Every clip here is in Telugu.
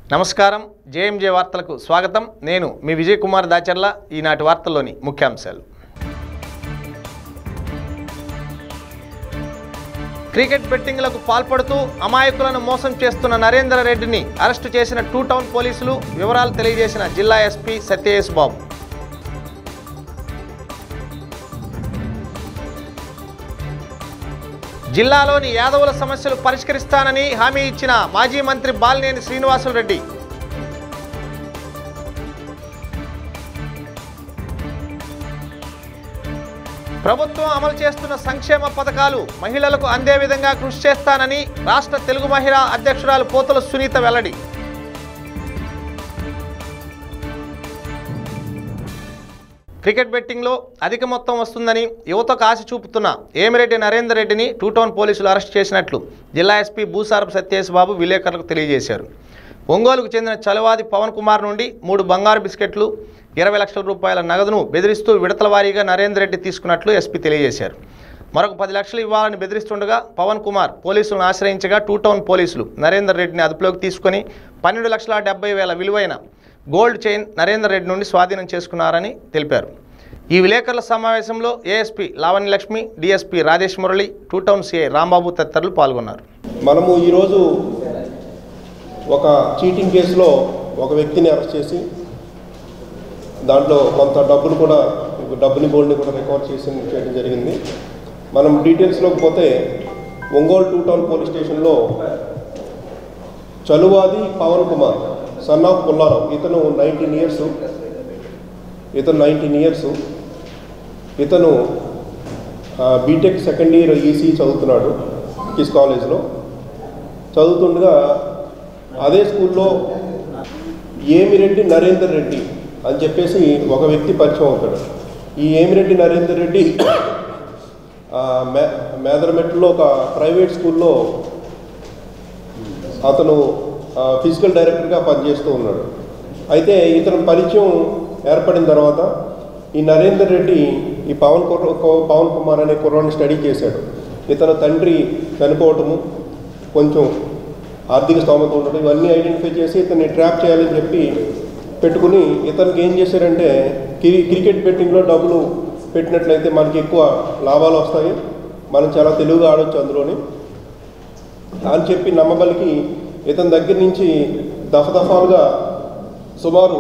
నమస్కారం జేఎంజే వార్తలకు స్వాగతం నేను మీ విజయ్ కుమార్ దాచర్ల ఈనాటి వార్తల్లోని ముఖ్యాంశాలు క్రికెట్ బెట్టింగ్లకు పాల్పడుతూ అమాయకులను మోసం చేస్తున్న నరేందర్ రెడ్డిని అరెస్టు చేసిన టూ టౌన్ పోలీసులు వివరాలు తెలియజేసిన జిల్లా ఎస్పీ సత్యేష్ బాబు జిల్లాలోని యాదవుల సమస్యలు పరిష్కరిస్తానని హామీ ఇచ్చిన మాజీ మంత్రి బాలినేని శ్రీనివాసులు రెడ్డి ప్రభుత్వం అమలు చేస్తున్న సంక్షేమ పథకాలు మహిళలకు అందే విధంగా కృషి చేస్తానని రాష్ట్ర తెలుగు మహిళా అధ్యక్షురాలు పోతుల సునీత వెల్లడి క్రికెట్ బెట్టింగ్లో అధిక మొత్తం వస్తుందని యువతకు ఆశ చూపుతున్న ఏమిరెడ్డి నరేందర్ రెడ్డిని టూ టౌన్ పోలీసులు అరెస్ట్ చేసినట్లు జిల్లా ఎస్పీ భూసారపు సత్యేష్ బాబు విలేకరులకు తెలియజేశారు ఒంగోలుకు చెందిన చలవాది పవన్ కుమార్ నుండి మూడు బంగారు బిస్కెట్లు ఇరవై లక్షల రూపాయల నగదును బెదిరిస్తూ విడతల వారీగా నరేందర్ రెడ్డి తీసుకున్నట్లు ఎస్పీ తెలియజేశారు మరొక పది లక్షలు ఇవ్వాలని బెదిరిస్తుండగా పవన్ కుమార్ పోలీసులను ఆశ్రయించగా టూ టౌన్ పోలీసులు నరేందర్ రెడ్డిని అదుపులోకి తీసుకొని పన్నెండు లక్షల డెబ్బై వేల విలువైన గోల్డ్ చైన్ నరేందర్ రెడ్డి నుండి స్వాధీనం చేసుకున్నారని తెలిపారు ఈ విలేకరుల సమావేశంలో ASP Lavanya Lakshmi DSP Rajesh Murali two town CI Rambabu తదితరులు పాల్గొన్నారు మనము ఈరోజు ఒక చీటింగ్ కేసులో ఒక వ్యక్తిని అరెస్ట్ చేసి దాంట్లో కొంత డబ్బును కూడా డబ్బుని గోల్డ్ని కూడా రికవర్ చేసి చేయడం జరిగింది మనం డీటెయిల్స్లోకి పోతే ఒంగోలు టూ టౌన్ పోలీస్ స్టేషన్లో చలువాది పవన్ కుమార్ సన్ ఆఫ్ పుల్లారావు ఇతను నైన్టీన్ ఇయర్స్ ఇతను నైన్టీన్ ఇయర్స్ ఇతను బీటెక్ సెకండ్ ఇయర్ ఈసీ చదువుతున్నాడు కిస్ కాలేజ్లో చదువుతుండగా అదే స్కూల్లో ఏమిరెడ్డి నరేందర్ రెడ్డి అని చెప్పేసి ఒక వ్యక్తి పరిచయం అవుతాడు ఈ ఏమిరెడ్డి నరేందర్ రెడ్డి ఆ, మే మేదరమెట్లో ఒక ప్రైవేట్ స్కూల్లో అతను ఆ, ఫిజికల్ డైరెక్టర్గా పనిచేస్తూ ఉన్నాడు అయితే ఇతను పరిచయం ఏర్పడిన తర్వాత ఈ నరేందర్ రెడ్డి ఈ పవన్ కుర్ర పవన్ కుమార్ అనే కుర్రాన్ని స్టడీ చేశాడు ఇతను తండ్రి చనిపోవటము కొంచెం ఆర్థిక స్తోమత ఉండడం ఇవన్నీ ఐడెంటిఫై చేసి ఇతన్ని ట్రాప్ చేయాలని చెప్పి పెట్టుకుని ఇతనికి ఏం చేశారంటే క్రి క్రికెట్ బెట్టింగ్లో డబ్బులు పెట్టినట్లయితే మనకి ఎక్కువ లాభాలు వస్తాయి మనం చాలా తెలివిగా ఆడొచ్చు అందులోని అని చెప్పి నమ్మబలికి ఇతని దగ్గర నుంచి దఫదఫాలుగా సుమారు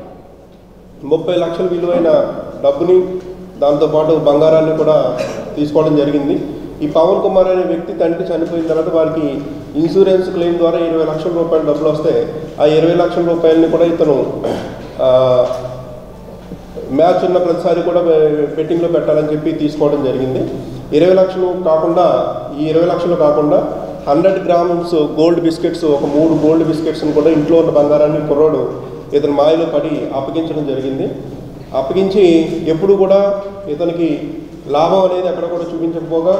ముప్పై లక్షల విలువైన డబ్బుని దాంతోపాటు బంగారాన్ని కూడా తీసుకోవడం జరిగింది ఈ పవన్ కుమార్ అనే వ్యక్తి తండ్రి చనిపోయిన తర్వాత వారికి ఇన్సూరెన్స్ క్లెయిమ్ ద్వారా ఇరవై లక్షల రూపాయల డబ్బులు వస్తే ఆ ఇరవై లక్షల రూపాయలని కూడా ఇతను ఆ, మ్యాచ్ ఉన్న ప్రతిసారి కూడా బెట్టింగ్లో పెట్టాలని చెప్పి తీసుకోవడం జరిగింది ఇరవై లక్షలు కాకుండా ఈ ఇరవై లక్షలు కాకుండా హండ్రెడ్ గ్రామ్స్ గోల్డ్ బిస్కెట్స్ ఒక మూడు గోల్డ్ బిస్కెట్స్ని కూడా ఇంట్లో ఉన్న బంగారాన్ని కుర్రోడు ఇతని మాయలో పడి అప్పగించడం జరిగింది అప్పగించి ఎప్పుడు కూడా ఇతనికి లాభం అనేది ఎక్కడ కూడా చూపించకపోగా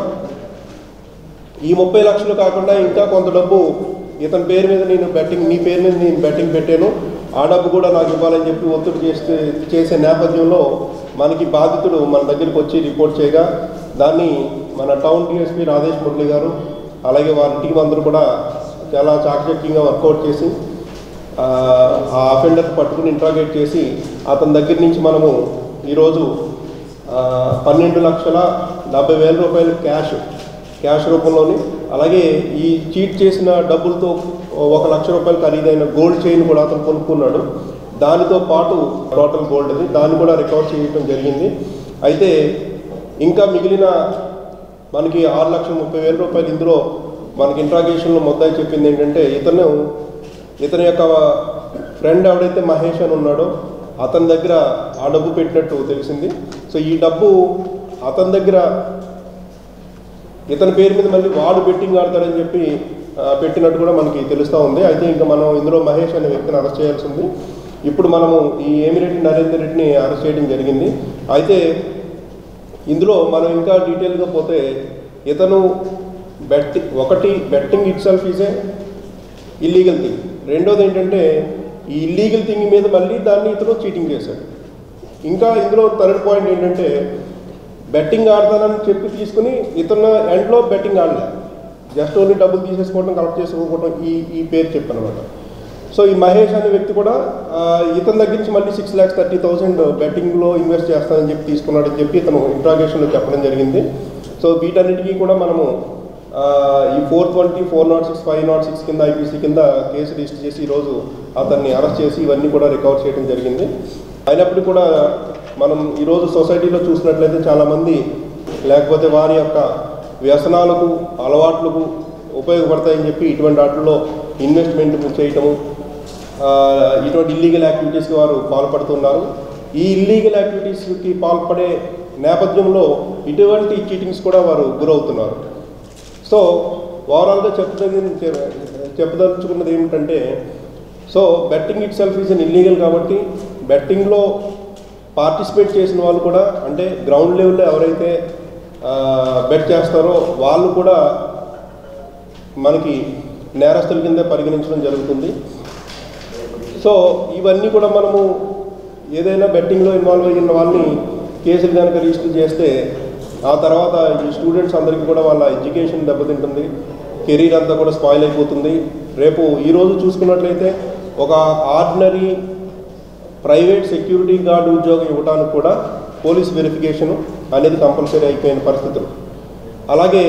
ఈ ముప్పై లక్షలు కాకుండా ఇంకా కొంత డబ్బు ఇతని పేరు మీద నేను బెట్టింగ్ నీ పేరు మీద నేను బెట్టింగ్ పెట్టాను ఆ డబ్బు కూడా నాకు ఇవ్వాలని చెప్పి ఒత్తిడి చేస్తే చేసే నేపథ్యంలో మనకి బాధితుడు మన దగ్గరికి వచ్చి రిపోర్ట్ చేయగా దాన్ని మన టౌన్ డిఎస్పీ రాజేష్ మురళి గారు అలాగే వారి టీం అందరూ కూడా చాలా చాకచక్యంగా వర్కౌట్ చేసి ఆ ఆ అఫెండర్ పట్టుకుని ఇంట్రాగేట్ చేసి అతని దగ్గర నుంచి మనము ఈరోజు ఆ, పన్నెండు లక్షల డెబ్బై వేల రూపాయలు క్యాష్ క్యాష్ రూపంలోని అలాగే ఈ చీట్ చేసిన డబ్బులతో ఒక లక్ష రూపాయలు ఖరీదైన గోల్డ్ చైన్ కూడా అతను కొనుక్కున్నాడు దానితో పాటు టోటల్ గోల్డ్ అది దాన్ని కూడా రికవర్ చేయడం జరిగింది అయితే ఇంకా మిగిలిన మనకి ఆరు లక్షల ముప్పై వేల రూపాయలు ఇందులో మనకి ఇంట్రాగేషన్లో మొత్తం చెప్పింది ఏంటంటే ఇతను ఇతని యొక్క ఫ్రెండ్ ఎవడైతే మహేష్ అని ఉన్నాడో అతని దగ్గర ఆ డబ్బు పెట్టినట్టు తెలిసింది సో ఈ డబ్బు అతని దగ్గర ఇతని పేరు మీద మళ్ళీ వాడు బెట్టింగ్ ఆడతాడని చెప్పి ఆ, పెట్టినట్టు కూడా మనకి తెలుస్తూ ఉంది అయితే ఇంకా మనం ఇందులో మహేష్ అనే వ్యక్తిని అరెస్ట్ చేయాల్సి ఉంది ఇప్పుడు మనము ఈ ఏమిరెడ్డి నరేందర్ రెడ్డిని అరెస్ట్ చేయడం జరిగింది అయితే ఇందులో మనం ఇంకా డీటెయిల్గా పోతే ఇతను బెట్టి ఒకటి betting itself is a illegal thing రెండోది ఏంటంటే ఈ ఇల్లీగల్ థింగ్ మీద మళ్ళీ దాన్ని ఇతను చీటింగ్ చేశాడు ఇంకా ఇందులో థర్డ్ పాయింట్ ఏంటంటే బెట్టింగ్ ఆడతానని చెప్పి తీసుకుని ఇతను ఎండ్లో బెట్టింగ్ ఆడలే జస్ట్ ఓన్లీ డబ్బులు తీసేసుకోవడం కలెక్ట్ చేసుకోవడం ఈ ఈ పేరు చెప్పనమాట సో ఈ మహేష్ అనే వ్యక్తి కూడా ఆ, ఇతని దగ్గర నుంచి మళ్ళీ సిక్స్ ల్యాక్స్ థర్టీ థౌసండ్ బెట్టింగ్లో ఇన్వెస్ట్ చేస్తానని చెప్పి తీసుకున్నాడని చెప్పి ఇతను ఇంట్రాగేషన్లో చెప్పడం జరిగింది సో వీటన్నిటికీ కూడా మనము ఆ, ఈ four twenty four nought six five nought six కింద ఐపీసీ కింద కేసు రిజిస్టర్ చేసి ఈరోజు అతన్ని అరెస్ట్ చేసి ఇవన్నీ కూడా రికవర్ చేయడం జరిగింది అయినప్పటికీ కూడా మనం ఈరోజు సొసైటీలో చూసినట్లయితే చాలామంది లేకపోతే వారి యొక్క వ్యసనాలకు అలవాట్లకు ఉపయోగపడతాయని చెప్పి ఇటువంటి వాటిల్లో ఇన్వెస్ట్మెంట్ చేయటము ఆ, ఇటువంటి ఇల్లీగల్ యాక్టివిటీస్కి వారు పాల్పడుతున్నారు ఈ ఇల్లీగల్ యాక్టివిటీస్కి పాల్పడే నేపథ్యంలో ఇటువంటి చీటింగ్స్ కూడా వారు గురవుతున్నారు సో ఓవరాల్గా చెప్పదగిన చెప్పదలుచుకున్నది ఏమిటంటే so betting itself is an illegal కాబట్టి బెట్టింగ్లో పార్టిసిపేట్ చేసిన వాళ్ళు కూడా అంటే గ్రౌండ్ లెవెల్లో ఎవరైతే బెట్ చేస్తారో వాళ్ళు కూడా మనకి నేరస్తుల కింద పరిగణించడం జరుగుతుంది సో ఇవన్నీ కూడా మనము ఏదైనా బెట్టింగ్లో ఇన్వాల్వ్ అయిన వాళ్ళని కేసులు కనుక రిజిస్టర్ చేస్తే ఆ తర్వాత ఈ స్టూడెంట్స్ అందరికీ కూడా వాళ్ళ ఎడ్యుకేషన్ దెబ్బతింటుంది కెరీర్ అంతా కూడా స్పాయిల్ అయిపోతుంది రేపు ఈరోజు చూసుకున్నట్లయితే ఒక ఆర్డినరీ ప్రైవేట్ సెక్యూరిటీ గార్డ్ ఉద్యోగం ఇవ్వడానికి కూడా పోలీస్ వెరిఫికేషన్ అనేది కంపల్సరీ అయిపోయిన పరిస్థితులు అలాగే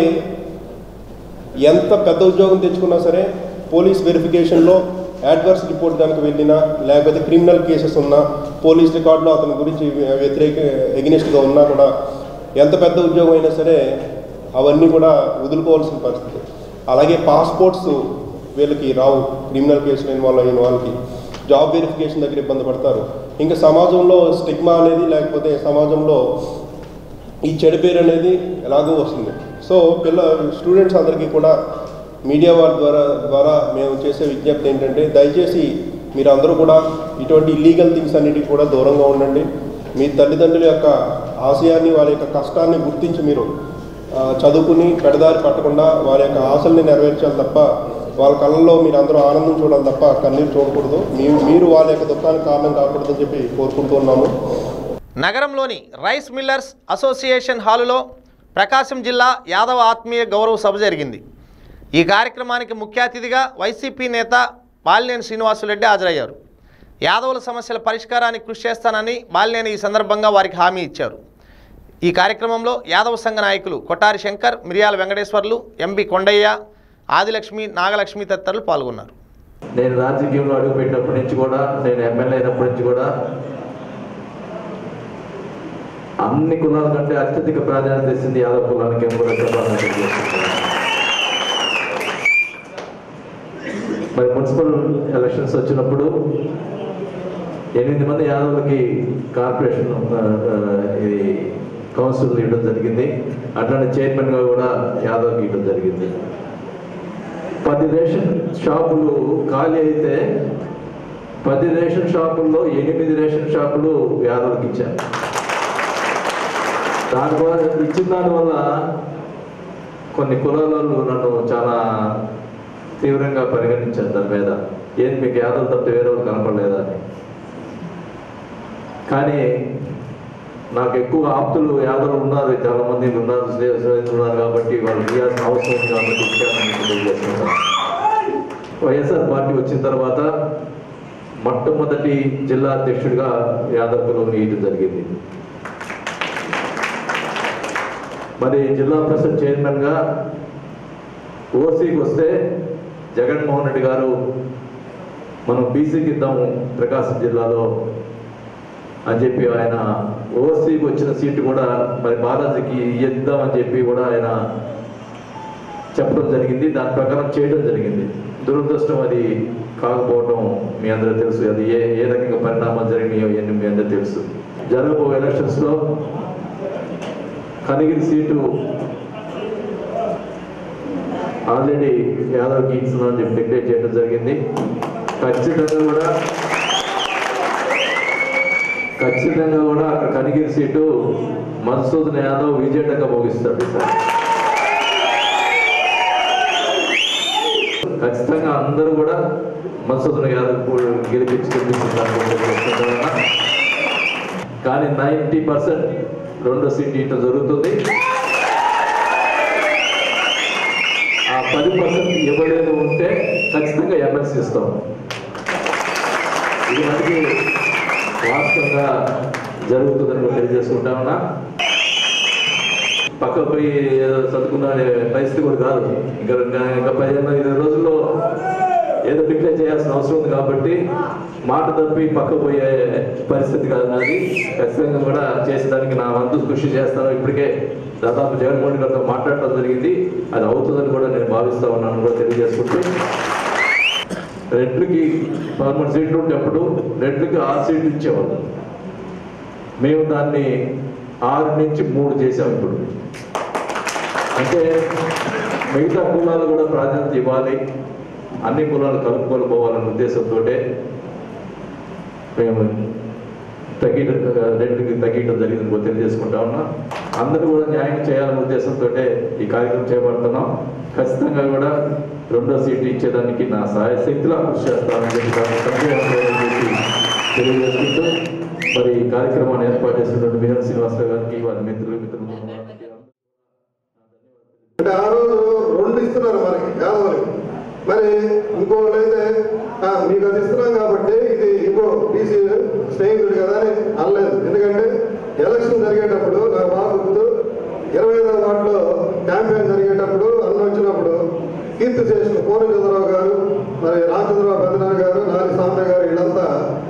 ఎంత పెద్ద ఉద్యోగం తెచ్చుకున్నా సరే పోలీస్ వెరిఫికేషన్లో యాడ్వర్స్ రిపోర్ట్ కనుక వెళ్ళినా లేకపోతే క్రిమినల్ కేసెస్ ఉన్నా పోలీస్ రికార్డులో అతని గురించి వ్యతిరేక ఎగ్నెస్ట్గా ఉన్నా కూడా ఎంత పెద్ద ఉద్యోగం అయినా సరే అవన్నీ కూడా వదులుకోవాల్సిన పరిస్థితి అలాగే పాస్పోర్ట్స్ వీళ్ళకి రావు క్రిమినల్ కేసులు ఇన్వాల్వ్ అయిన వాళ్ళకి జాబ్ వెరిఫికేషన్ దగ్గర ఇబ్బంది పడతారు ఇంకా సమాజంలో స్టిగ్మా అనేది లేకపోతే సమాజంలో ఈ చెడు పేరు అనేది ఎలాగో వస్తుంది సో పిల్ల స్టూడెంట్స్ అందరికీ కూడా మీడియా వారి ద్వారా ద్వారా మేము చేసే విజ్ఞప్తి ఏంటంటే దయచేసి మీరు అందరూ కూడా ఇటువంటి ఇల్లీగల్ థింగ్స్ అన్నిటికీ కూడా దూరంగా ఉండండి మీ తల్లిదండ్రుల యొక్క ఆశయాన్ని వారి యొక్క కష్టాన్ని గుర్తించి మీరు ఆ, చదువుకుని పెడదారి పట్టకుండా వారి యొక్క ఆశల్ని నెరవేర్చాలి తప్ప వాళ్ళ కళ్ళల్లో మీరు అందరూ ఆనందం చూడాలి తప్ప కన్నీరు చూడకూడదు మీరు మీరు వాళ్ళ యొక్క దుఃఖానికి కారణం కాకూడదని చెప్పి కోరుకుంటున్నాము నగరంలోని రైస్ మిల్లర్స్ అసోసియేషన్ హాలులో ప్రకాశం జిల్లా యాదవ ఆత్మీయ గౌరవ సభ జరిగింది ఈ కార్యక్రమానికి ముఖ్య అతిథిగా వైసీపీ నేత బాలినేని శ్రీనివాసులరెడ్డి హాజరయ్యారు యాదవుల సమస్యల పరిష్కారానికి కృషి చేస్తానని బాలినేని ఈ సందర్భంగా వారికి హామీ ఇచ్చారు ఈ కార్యక్రమంలో యాదవ సంఘ నాయకులు కొట్టారి శంకర్ మిరియాల వెంకటేశ్వర్లు ఎంబి కొండయ్య ఆదిలక్ష్మి నాగలక్ష్మి తదితరులు పాల్గొన్నారు నేను రాజకీయంలో అడుగుపెట్టినప్పటి నుంచి కూడా నేను ఎమ్మెల్యే అయినప్పటి నుంచి కూడా అన్ని కులాల కంటే అత్యధిక ప్రాధాన్యత ఇస్తుంది యాదవ్ కులానికి అని కూడా చెప్పాలని తెలియజేస్తున్నాను. మరి మున్సిపల్ ఎలక్షన్స్ వచ్చినప్పుడు ఎనిమిది మంది యాదవులకి కార్పొరేషన్ ఆ, ఆ, ఇది కౌన్సిల్ ఇవ్వడం జరిగింది అట్లానే చైర్మన్గా కూడా యాదవ్కి ఇవ్వడం జరిగింది పది రేషన్ షాపులు ఖాళీ అయితే పది రేషన్ షాపుల్లో ఎనిమిది రేషన్ షాపులు యాదవులకు ఇచ్చారు దాని వల్ల ఇచ్చిన దానివల్ల కొన్ని కులాల వాళ్ళు నన్ను చాలా తీవ్రంగా పరిగణించారు దాని మీద ఏం మీకు యాదవ్ తప్ప వేరే వాళ్ళు కనపడలేదా అని కానీ నాకు ఎక్కువ ఆప్తులు యాదవులు ఉన్నారు చాలా మంది ఉన్నారు స్నే- స్నేహితులు ఉన్నారు కాబట్టి వాళ్ళు ఇవ్వాల్సిన అవసరం ఉంది కాబట్టి ఇచ్చానని మీకు తెలియజేస్తున్నాను వైఎస్ఆర్ పార్టీ వచ్చిన తర్వాత మొట్టమొదటి జిల్లా అధ్యక్షుడిగా యాదవ్ కులం ఇవ్వడం జరిగింది మరి జిల్లా పరిషత్ చైర్మన్గా ఓసీకి వస్తే జగన్మోహన్ రెడ్డి గారు మనం బీసీకి ఇద్దాము ప్రకాశం జిల్లాలో అని చెప్పి ఆయన ఓసీకి వచ్చిన సీటు కూడా మరి బాలాజీకి ఇద్దామని చెప్పి కూడా ఆయన చెప్పడం జరిగింది దాని ప్రకారం చేయడం జరిగింది దురదృష్టం అది కాకపోవడం మీ అందరూ తెలుసు అది ఏ ఏ రకంగా పరిణామాలు జరిగినాయో ఇవన్నీ మీ అందరూ తెలుసు జరగబో ఎలక్షన్స్లో కనిగిరి సీటు ఆల్రెడీ యాదవ్కి ఇస్తున్నామని చెప్పి డిక్లేర్ చేయడం జరిగింది ఖచ్చితంగా కూడా ఖచ్చితంగా కూడా అక్కడ కనిగిరి సీటు మధుసూదన్ యాదవ్ విజేతగా ముగిస్తాడు సార్ ఖచ్చితంగా అందరూ కూడా మధుసూదన్ యాదవ్ కూడా గెలిపించి గెలిపిస్తున్నారు కానీ నైంటీ పర్సెంట్ రెండో సీట్ ఇవ్వడం జరుగుతుంది ఆ పది పర్సెంట్ ఇవ్వలేదు ఉంటే ఖచ్చితంగా ఎమ్మెల్సీ ఇస్తాం ఇది మనకి వాస్తవంగా జరుగుతుందని కూడా తెలియజేసుకుంటా ఉన్నా పక్క పోయి ఏదో చదువుకున్న పరిస్థితి కూడా కాదు ఇంకా ఇంకా ఇంకా పదిహేను ఇరవై రోజుల్లో ఏదో డిక్లేర్ చేయాల్సిన అవసరం ఉంది కాబట్టి మాట తప్పి పక్క పోయే పరిస్థితి కాదు నాది ఖచ్చితంగా కూడా చేసేదానికి నా వంతు కృషి చేస్తాను ఇప్పటికే దాదాపు జగన్మోహన్ గారితో మాట్లాడటం జరిగింది అది అవుతుందని కూడా నేను భావిస్తా ఉన్నాను కూడా తెలియజేసుకుంటూ రెడ్లకి పదమూడు సీట్లు ఉండేప్పుడు రెడ్లకి ఆరు సీట్లు ఇచ్చేవాళ్ళు మేము దాన్ని ఆరు నుంచి మూడు చేసాం ఇప్పుడు అంటే మిగతా కులాలు కూడా ప్రాధాన్యత ఇవ్వాలి అన్ని కులాలు కలుపుకొని పోవాలనే ఉద్దేశంతో మేము తగ్గిట రెండుకి తగ్గించడం జరిగింది కూడా తెలియజేసుకుంటా ఉన్నా అందరూ కూడా న్యాయం చేయాలనే ఉద్దేశంతో ఈ కార్యక్రమం చేపడుతున్నాం ఖచ్చితంగా కూడా రెండో సీటు ఇచ్చేదానికి నా సహాయ శక్తిలా కృషి చేస్తానని చెప్పి దాన్ని సందేహం లేదని చెప్పి తెలియజేసుకుంటూ మరి ఈ కార్యక్రమాన్ని ఏర్పాటు చేసినటువంటి మీనా శ్రీనివాసరావు గారికి వారి మిత్రులు మిత్రులు అంటే ఆ రోజు రెండు ఇస్తున్నారు మనకి యాదవులకి మరి ఇంకోళ్ళు అయితే "ఆ, మీకు అది ఇస్తున్నాం కాబట్టి ఇది ఇంకో బీసీ స్నేహితుడు కదా అని అనలేదు ఎందుకంటే ఎలక్షన్ జరిగేటప్పుడు నా బాగా గుర్తు ఇరవై ఐదవ వార్డులో క్యాంపెయిన్ జరిగేటప్పుడు అన్న వచ్చినప్పుడు కీర్తి చేసిన పూర్ణ చంద్రరావు గారు మరి రామచంద్రరావు పెద్దనాన్న గారు నాని సాంబయ్య గారు వీళ్ళంతా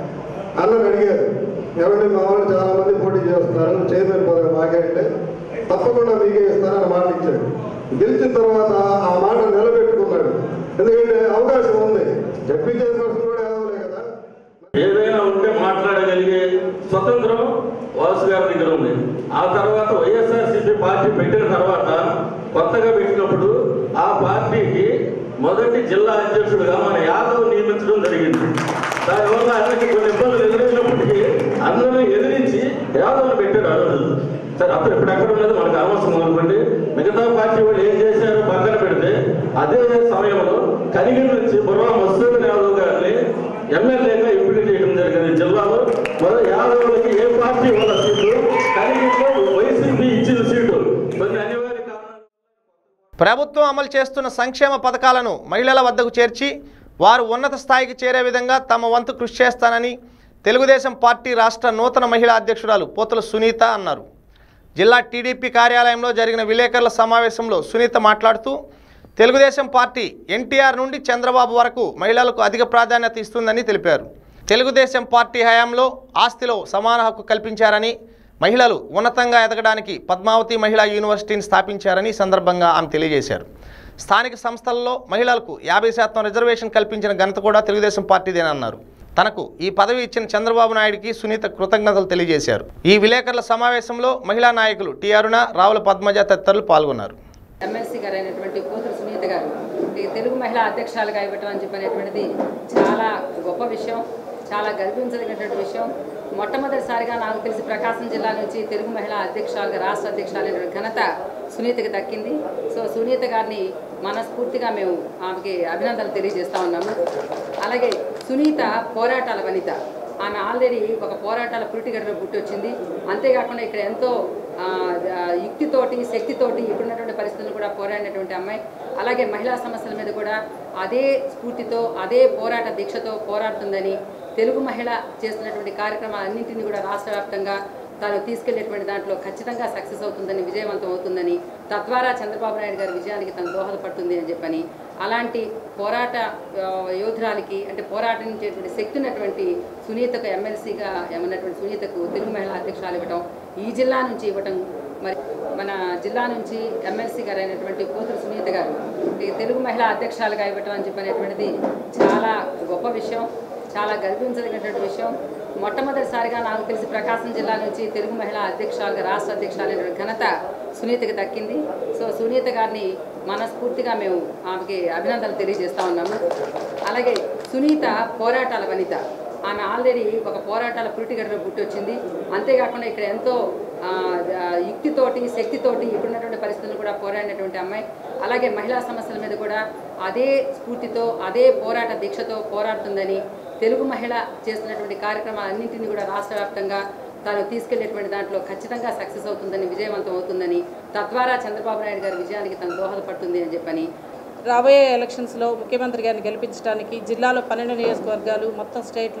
అన్నని అడిగారు ఎవరిని మా వాళ్ళు చాలా మంది పోటీ చేస్తున్నారు చైర్మన్ పదవి మాకే అంటే తప్పకుండా మీకే ఇస్తానని మాట ఇచ్చాడు గెలిచిన తర్వాత ఆ మాట నిలబెట్టుకున్నాడు ఎందుకంటే అవకాశం ఉంది జడ్పీ చైర్మన్ కూడా ఏదోలే కదా ఏదైనా ఉంటే మాట్లాడగలిగే స్వతంత్రం వాసు గారి దగ్గర ఉంది ఆ తర్వాత వైఎస్ఆర్సీపీ పార్టీ పెట్టిన తర్వాత కొత్తగా పెట్టినప్పుడు ఆ పార్టీకి మొదటి జిల్లా అధ్యక్షుడిగా మన యాదవ్ నియమించడం జరిగింది దానివల్ల ఆయనకి కొన్ని ఇబ్బందులు ఎదురైనప్పటికీ అందరినీ ఎదిరించి యాదవ్ని పెట్టాడు ఆ రోజు సరే అప్పుడు ఇప్పుడు ఎక్కడ ఉన్నది మనకు అనవసరం అనుకోండి మిగతా పార్టీ వాళ్ళు ఏం చేశారో పక్కన పెడితే అదే సమయంలో కనిగిరి నుంచి బుర్రా మసూద్ యాదవ్ గారిని ఎమ్మెల్యేగా ఎంపిక చేయడం జరిగింది జిల్లాలో మరి యాదవులకి ఏ పార్టీ వాళ్ళ సీట్లు కనిగిరిలో వైసీపీ ఇచ్చిన సీటు కొన్ని అనివార్య కారణాలు ప్రభుత్వం అమలు చేస్తున్న సంక్షేమ పథకాలను మహిళల వద్దకు చేర్చి వారు ఉన్నత స్థాయికి చేరే విధంగా తమ వంతు కృషి చేస్తానని తెలుగుదేశం పార్టీ రాష్ట్ర నూతన మహిళా అధ్యక్షురాలు పోతుల సునీత అన్నారు జిల్లా టీడీపీ కార్యాలయంలో జరిగిన విలేకరుల సమావేశంలో సునీత మాట్లాడుతూ తెలుగుదేశం పార్టీ ఎన్టీఆర్ నుండి చంద్రబాబు వరకు మహిళలకు అధిక ప్రాధాన్యత ఇస్తుందని తెలిపారు తెలుగుదేశం పార్టీ హయాంలో ఆస్తిలో సమాన హక్కు కల్పించారని మహిళలు ఉన్నతంగా ఎదగడానికి పద్మావతి మహిళా యూనివర్సిటీని స్థాపించారని ఈ సందర్భంగా ఆమె తెలియజేశారు స్థానిక సంస్థల్లో మహిళలకు యాభై శాతం రిజర్వేషన్ కల్పించిన ఘనత కూడా తెలుగుదేశం పార్టీదేనన్నారు తనకు ఈ పదవి ఇచ్చిన చంద్రబాబు నాయుడికి సునీత కృతజ్ఞతలు తెలియజేశారు ఈ విలేకరుల సమావేశంలో మహిళా నాయకులు టి అరుణ రావుల పద్మజ తదితరులు పాల్గొన్నారు ఎమ్మెల్సీ గారు అయినటువంటి కూతురు సునీత గారు ఈ తెలుగు మహిళా అధ్యక్షాలుగా ఇవ్వటం అని చెప్పనేటువంటిది చాలా గొప్ప విషయం చాలా గర్వించదగినటువంటి విషయం మొట్టమొదటిసారిగా నాకు తెలిసి ప్రకాశం జిల్లా నుంచి తెలుగు మహిళా అధ్యక్షులుగా రాష్ట్ర అధ్యక్షురాలైనటువంటి ఘనత సునీతకి దక్కింది సో సునీత గారిని మనస్ఫూర్తిగా మేము ఆమెకి అభినందనలు తెలియజేస్తా ఉన్నాము అలాగే సునీత పోరాటాల వనిత ఆమె ఆల్రెడీ ఒక పోరాటాల పురిటిగడలో పుట్టొచ్చింది అంతేకాకుండా ఇక్కడ ఎంతో ఆ, ఆ, యుక్తితోటి శక్తితోటి ఇప్పుడున్నటువంటి పరిస్థితులను కూడా పోరాడినటువంటి అమ్మాయి అలాగే మహిళా సమస్యల మీద కూడా అదే స్ఫూర్తితో అదే పోరాట దీక్షతో పోరాడుతుందని తెలుగు మహిళ చేస్తున్నటువంటి కార్యక్రమాలన్నింటినీ కూడా రాష్ట్ర వ్యాప్తంగా తాను తీసుకెళ్లేటువంటి దాంట్లో ఖచ్చితంగా సక్సెస్ అవుతుందని విజయవంతం అవుతుందని తద్వారా చంద్రబాబు నాయుడు గారి విజయానికి తను దోహదపడుతుంది అని చెప్పని అలాంటి పోరాట ఆ, యోధురాలికి అంటే పోరాటించేటువంటి శక్తి ఉన్నటువంటి సునీతకు ఎమ్మెల్సీగా ఉన్నటువంటి సునీతకు తెలుగు మహిళా అధ్యక్షురాలు ఇవ్వటం ఈ జిల్లా నుంచి ఇవ్వటం మరి మన జిల్లా నుంచి ఎమ్మెల్సీ గారు అయినటువంటి కూతురు సునీత గారు ఈ తెలుగు మహిళా అధ్యక్షురాలుగా ఇవ్వటం అని చెప్పనేటువంటిది చాలా గొప్ప విషయం చాలా గర్వించదగినటువంటి విషయం మొట్టమొదటిసారిగా నాకు తెలిసి ప్రకాశం జిల్లా నుంచి తెలుగు మహిళా అధ్యక్షురాలుగా రాష్ట్ర అధ్యక్షురాలైనటువంటి ఘనత సునీతకి దక్కింది సో సునీత గారిని మనస్ఫూర్తిగా మేము ఆమెకి అభినందనలు తెలియజేస్తా ఉన్నాము అలాగే సునీత పోరాటాల వనిత ఆమె ఆల్రెడీ ఒక పోరాటాల పురిటిగడలో పుట్టొచ్చింది అంతేకాకుండా ఇక్కడ ఎంతో ఆ, ఆ, యుక్తితోటి శక్తితోటి ఇప్పుడున్నటువంటి పరిస్థితులను కూడా పోరాడినటువంటి అమ్మాయి అలాగే మహిళా సమస్యల మీద కూడా అదే స్ఫూర్తితో అదే పోరాట దీక్షతో పోరాడుతుందని తెలుగు మహిళ చేస్తున్నటువంటి కార్యక్రమాలన్నింటినీ కూడా రాష్ట్ర వ్యాప్తంగా తాను తీసుకెళ్లేటువంటి దాంట్లో ఖచ్చితంగా సక్సెస్ అవుతుందని విజయవంతం అవుతుందని తద్వారా చంద్రబాబు నాయుడు గారి విజయానికి తను దోహదపడుతుంది అని చెప్పని రాబోయే ఎలక్షన్స్లో ముఖ్యమంత్రి గారిని గెలిపించడానికి జిల్లాలో పన్నెండు నియోజకవర్గాలు మొత్తం స్టేట్లో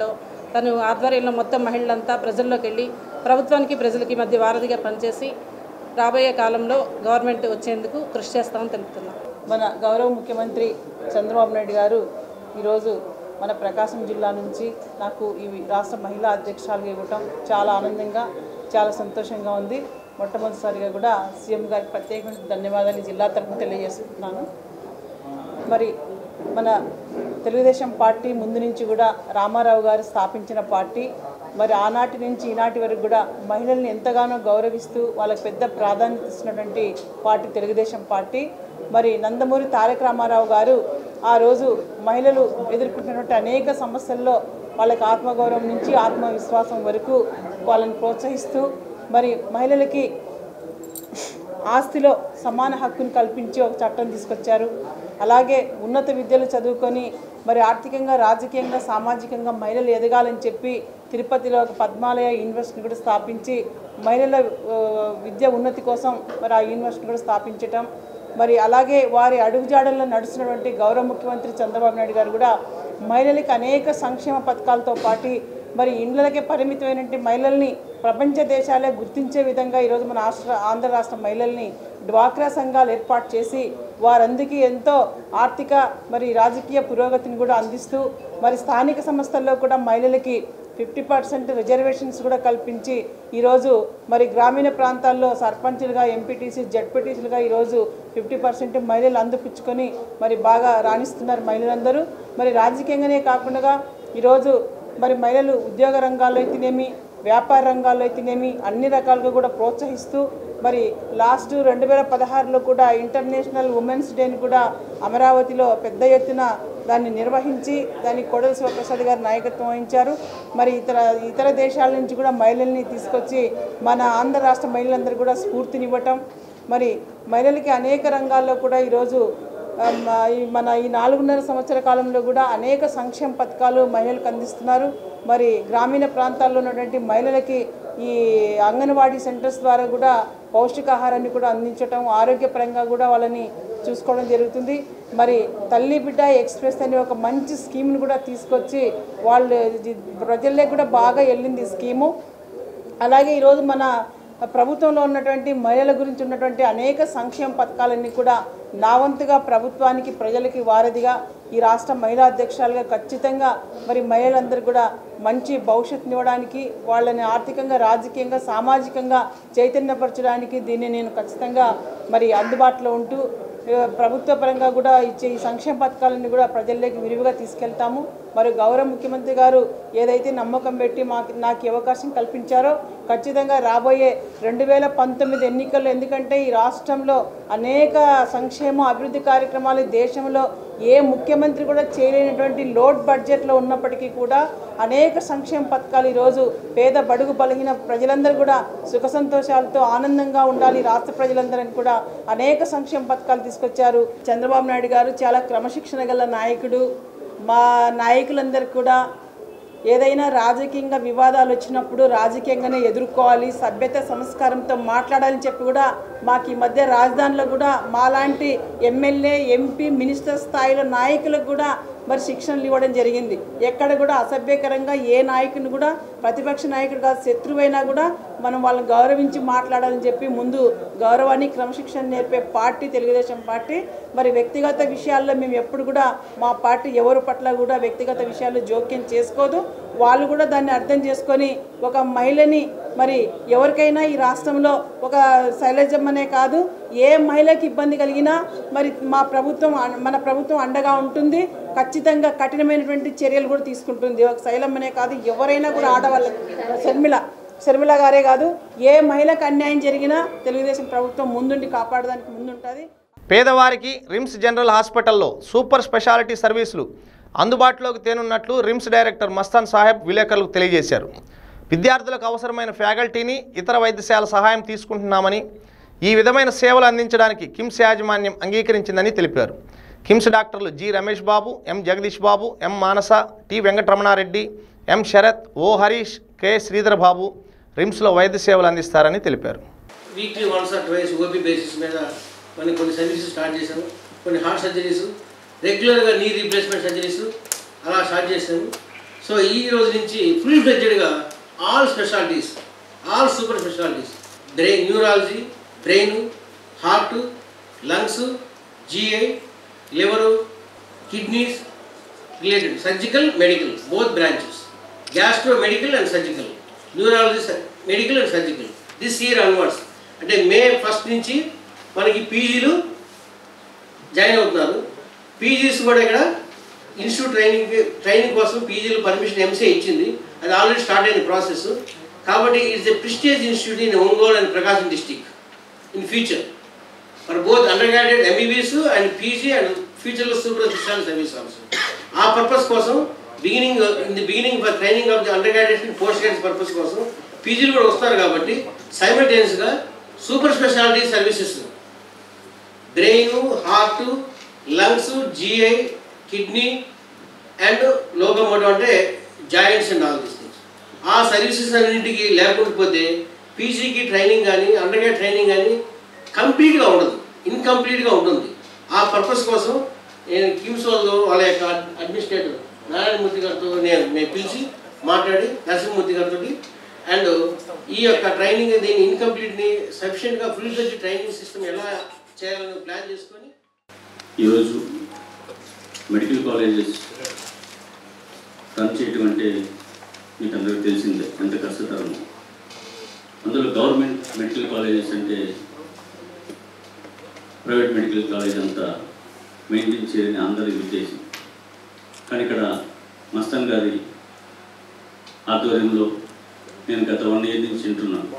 తను ఆధ్వర్యంలో మొత్తం మహిళలంతా ప్రజల్లోకి వెళ్ళి ప్రభుత్వానికి ప్రజలకి మధ్య వారధిగా పనిచేసి రాబోయే కాలంలో గవర్నమెంట్ వచ్చేందుకు కృషి చేస్తామని తెలుపుతున్నాం మన గౌరవ ముఖ్యమంత్రి చంద్రబాబు నాయుడు గారు ఈరోజు మన ప్రకాశం జిల్లా నుంచి నాకు ఈ రాష్ట్ర మహిళా అధ్యక్షురాలుగా ఇవ్వటం చాలా ఆనందంగా చాలా సంతోషంగా ఉంది మొట్టమొదటిసారిగా కూడా సీఎం గారికి ప్రత్యేకమైన ధన్యవాదాలు ఈ జిల్లా తరఫున తెలియజేస్తున్నాను మరి మన తెలుగుదేశం పార్టీ ముందు నుంచి కూడా రామారావు గారు స్థాపించిన పార్టీ మరి ఆనాటి నుంచి ఈనాటి వరకు కూడా మహిళల్ని ఎంతగానో గౌరవిస్తూ వాళ్ళకి పెద్ద ప్రాధాన్యత ఇస్తున్నటువంటి పార్టీ తెలుగుదేశం పార్టీ మరి నందమూరి తారక రామారావు గారు ఆ రోజు మహిళలు ఎదుర్కొంటున్నటువంటి అనేక సమస్యల్లో వాళ్ళకి ఆత్మగౌరవం నుంచి ఆత్మవిశ్వాసం వరకు వాళ్ళని ప్రోత్సహిస్తూ మరి మహిళలకి ఆస్తిలో సమాన హక్కును కల్పించి ఒక చట్టం తీసుకొచ్చారు అలాగే ఉన్నత విద్యలు చదువుకొని మరి ఆర్థికంగా రాజకీయంగా సామాజికంగా మహిళలు ఎదగాలని చెప్పి తిరుపతిలో ఒక పద్మాలయ యూనివర్సిటీ కూడా స్థాపించి మహిళల ఆ, విద్య ఉన్నతి కోసం మరి ఆ యూనివర్సిటీ కూడా స్థాపించటం మరి అలాగే వారి అడుగుజాడల్లో నడుస్తున్నటువంటి గౌరవ ముఖ్యమంత్రి చంద్రబాబు నాయుడు గారు కూడా మహిళలకు అనేక సంక్షేమ పథకాలతో పాటు మరి ఇండ్లకే పరిమితమైనటువంటి మహిళల్ని ప్రపంచ దేశాలే గుర్తించే విధంగా ఈరోజు మన రాష్ట్ర ఆంధ్ర రాష్ట్ర మహిళల్ని డ్వాక్రా సంఘాలు ఏర్పాటు చేసి వారందరికీ ఎంతో ఆర్థిక మరి రాజకీయ పురోగతిని కూడా అందిస్తూ మరి స్థానిక సంస్థల్లో కూడా మహిళలకి ఫిఫ్టీ పర్సెంట్ రిజర్వేషన్స్ కూడా కల్పించి ఈరోజు మరి గ్రామీణ ప్రాంతాల్లో సర్పంచులుగా ఎంపీటీసీ జడ్పీటీసీలుగా ఈరోజు ఫిఫ్టీ పర్సెంట్ మహిళలు అందిపుచ్చుకొని మరి బాగా రాణిస్తున్నారు మహిళలందరూ మరి రాజకీయంగానే కాకుండా ఈరోజు మరి మహిళలు ఉద్యోగ రంగాల్లో అయితేనేమి వ్యాపార రంగాల్లో అయితేనేమి అన్ని రకాలుగా కూడా ప్రోత్సహిస్తూ మరి లాస్ట్ రెండు వేల పదహారులో కూడా ఇంటర్నేషనల్ ఉమెన్స్ డేని కూడా అమరావతిలో పెద్ద ఎత్తున దాన్ని నిర్వహించి దానికి కొడల శివప్రసాద్ గారు నాయకత్వం వహించారు మరి ఇతర ఇతర దేశాల నుంచి కూడా మహిళల్ని తీసుకొచ్చి మన ఆంధ్ర రాష్ట్ర మహిళలందరూ కూడా స్ఫూర్తినివ్వటం మరి మహిళలకి అనేక రంగాల్లో కూడా ఈరోజు ఆ, మ- ఈ మన ఈ నాలుగున్నర సంవత్సర కాలంలో కూడా అనేక సంక్షేమ పథకాలు మహిళలకు అందిస్తున్నారు మరి గ్రామీణ ప్రాంతాల్లో ఉన్నటువంటి మహిళలకి ఈ అంగన్వాడీ సెంటర్స్ ద్వారా కూడా పౌష్టికాహారాన్ని కూడా అందించటం ఆరోగ్యపరంగా కూడా వాళ్ళని చూసుకోవడం జరుగుతుంది మరి తల్లి బిడ్డ ఎక్స్ప్రెస్ అనే ఒక మంచి స్కీమ్ని కూడా తీసుకొచ్చి వాళ్ళు ఇది ప్రజల్లో కూడా బాగా వెళ్ళింది ఈ స్కీము అలాగే ఈరోజు మన ప్రభుత్వంలో ఉన్నటువంటి మహిళల గురించి ఉన్నటువంటి అనేక సంక్షేమ పథకాలన్నీ కూడా నా వంతుగా ప్రభుత్వానికి ప్రజలకి వారధిగా ఈ రాష్ట్ర మహిళా అధ్యక్షురాలుగా ఖచ్చితంగా మరి మహిళలందరూ కూడా మంచి భవిష్యత్తుని ఇవ్వడానికి వాళ్ళని ఆర్థికంగా రాజకీయంగా సామాజికంగా చైతన్యపరచడానికి దీన్ని నేను ఖచ్చితంగా మరి అందుబాటులో ఉంటూ ఆ, ప్రభుత్వ పరంగా కూడా ఇచ్చే ఈ సంక్షేమ పథకాలన్నీ కూడా ప్రజల్లోకి విరివిగా తీసుకెళ్తాము మరి గౌరవ ముఖ్యమంత్రి గారు ఏదైతే నమ్మకం పెట్టి మాకు నాకు ఈ అవకాశం కల్పించారో ఖచ్చితంగా రాబోయే రెండు వేల పంతొమ్మిది ఎన్నికల్లో ఎందుకంటే ఈ రాష్ట్రంలో అనేక సంక్షేమ అభివృద్ధి కార్యక్రమాలు ఈ దేశంలో ఏ ముఖ్యమంత్రి కూడా చేయలేనటువంటి లోడ్ బడ్జెట్లో ఉన్నప్పటికీ కూడా అనేక సంక్షేమ పథకాలు ఈరోజు పేద బడుగు బలహీన ప్రజలందరూ కూడా సుఖ సంతోషాలతో ఆనందంగా ఉండాలి రాష్ట్ర ప్రజలందరినీ కూడా అనేక సంక్షేమ పథకాలు తీసుకొచ్చారు చంద్రబాబు నాయుడు గారు చాలా క్రమశిక్షణ గల నాయకుడు మా నాయకులందరూ కూడా ఏదైనా రాజకీయంగా వివాదాలు వచ్చినప్పుడు రాజకీయంగానే ఎదుర్కోవాలి సభ్యత సంస్కారంతో మాట్లాడాలని చెప్పి కూడా మాకు ఈ మధ్య రాజధానిలో కూడా మాలాంటి ఎమ్మెల్యే ఎంపీ మినిస్టర్ స్థాయిలో నాయకులకు కూడా మరి శిక్షణలు ఇవ్వడం జరిగింది ఎక్కడ కూడా అసభ్యకరంగా ఏ నాయకుని కూడా ప్రతిపక్ష నాయకుడు కాదు శత్రువైనా కూడా మనం వాళ్ళని గౌరవించి మాట్లాడాలని చెప్పి ముందు గౌరవాన్ని క్రమశిక్షణ నేర్పే పార్టీ తెలుగుదేశం పార్టీ మరి వ్యక్తిగత విషయాల్లో మేము ఎప్పుడు కూడా మా పార్టీ ఎవరి పట్ల కూడా వ్యక్తిగత విషయాల్లో జోక్యం చేసుకోదు వాళ్ళు కూడా దాన్ని అర్థం చేసుకొని ఒక మహిళని మరి ఎవరికైనా ఈ రాష్ట్రంలో ఒక శైలజమ్మనే కాదు ఏ మహిళకి ఇబ్బంది కలిగినా మరి మా ప్రభుత్వం అన్- మన ప్రభుత్వం అండగా ఉంటుంది ఖచ్చితంగా కఠినమైనటువంటి చర్యలు కూడా తీసుకుంటుంది ఒక శైలమ్మనే కాదు ఎవరైనా కూడా ఆడవాళ్ళకి షర్మిల షర్మిల గారే కాదు ఏ మహిళకు అన్యాయం జరిగినా తెలుగుదేశం ప్రభుత్వం ముందుండి కాపాడడానికి ముందుంటుంది పేదవారికి రిమ్స్ జనరల్ హాస్పిటల్లో సూపర్ స్పెషాలిటీ సర్వీసులు అందుబాటులోకి తేనున్నట్లు రిమ్స్ డైరెక్టర్ మస్తాన్ సాహెబ్ విలేకరులకు తెలియజేశారు విద్యార్థులకు అవసరమైన ఫ్యాకల్టీని ఇతర వైద్యశాల సహాయం తీసుకుంటున్నామని ఈ విధమైన సేవలు అందించడానికి కిమ్స్ యాజమాన్యం అంగీకరించిందని తెలిపారు కిమ్స్ డాక్టర్లు G Ramesh Babu M Jagadish Babu M Manasa T Venkataramanareddy M Sharath O Harish K Sridhar Babu రిమ్స్లో వైద్య సేవలు అందిస్తారని తెలిపారు weekly once or twice OP basis మీద కొన్ని కొన్ని సర్వీసెస్ స్టార్ట్ చేశాము కొన్ని హార్ట్ సర్జరీస్ రెగ్యులర్గా నీ రీప్లేస్మెంట్ సర్జరీస్ అలా స్టార్ట్ చేసాము సో ఈ రోజు నుంచి ఫుల్ ఫ్లెడ్జెడ్గా all specialities all super specialities brain neurology brain heart lungs GI liver kidneys related surgical medical both branches gastro medical and surgical neurology medical and surgical this year onwards అంటే మే ఫస్ట్ నుంచి మనకి పీజీలు జాయిన్ అవుతున్నారు పీజీస్ కూడా ఇక్కడ ఇన్స్టిట్యూట్ ట్రైనింగ్ ట్రైనింగ్ కోసం పీజీలు పర్మిషన్ ఎంసీఏ ఇచ్చింది అది ఆల్రెడీ స్టార్ట్ అయిన ప్రాసెస్ కాబట్టి it's a prestige institute in Ongole and Prakasam district in future for both undergraduate MBBS and PG and ఫ్యూచర్లో సూపర్ స్పెషాలిటీ సర్వీస్ ఆల్సో ఆ పర్పస్ కోసం beginning in the beginning for training of the undergraduate and postgraduate purpose కోసం పీజీలు కూడా వస్తారు కాబట్టి సైమల్టేనియస్గా super speciality services brain heart lungs GI kidney and locomotor అంటే joints and all this things ఆ సర్వీసెస్ అన్నింటికి లేకుండా పోతే పీజీకి ట్రైనింగ్ కానీ అండర్ గ్రాడ్ ట్రైనింగ్ కానీ కంప్లీట్గా ఉండదు ఇన్కంప్లీట్గా ఉంటుంది ఆ పర్పస్ కోసం నేను కిమ్స్ వాళ్ళు వాళ్ళ యొక్క అడ్మినిస్ట్రేటర్ నారాయణమూర్తి గారితో నేను నేను పిలిచి మాట్లాడి నరసింహమూర్తి గారితో అండ్ ఈ యొక్క ట్రైనింగ్ దీని ఇన్కంప్లీట్ని సఫిషియెంట్గా ఫుల్ ఫ్లెడ్జ్ ట్రైనింగ్ సిస్టమ్ ఎలా చేయాలని ప్లాన్ చేసుకొని ఈరోజు మెడికల్ కాలేజెస్ రన్ చేయటం అంటే మీకు అందరికీ తెలిసిందే ఎంత కష్టతరమో అందులో గవర్నమెంట్ మెడికల్ కాలేజెస్ అంటే ప్రైవేట్ మెడికల్ కాలేజ్ అంతా మెయింటైన్ చేయాలని అందరి ఉద్దేశం కానీ ఇక్కడ మస్తాన్ గారి ఆధ్వర్యంలో నేను గత వన్ ఇయర్ నుంచి వింటున్నాను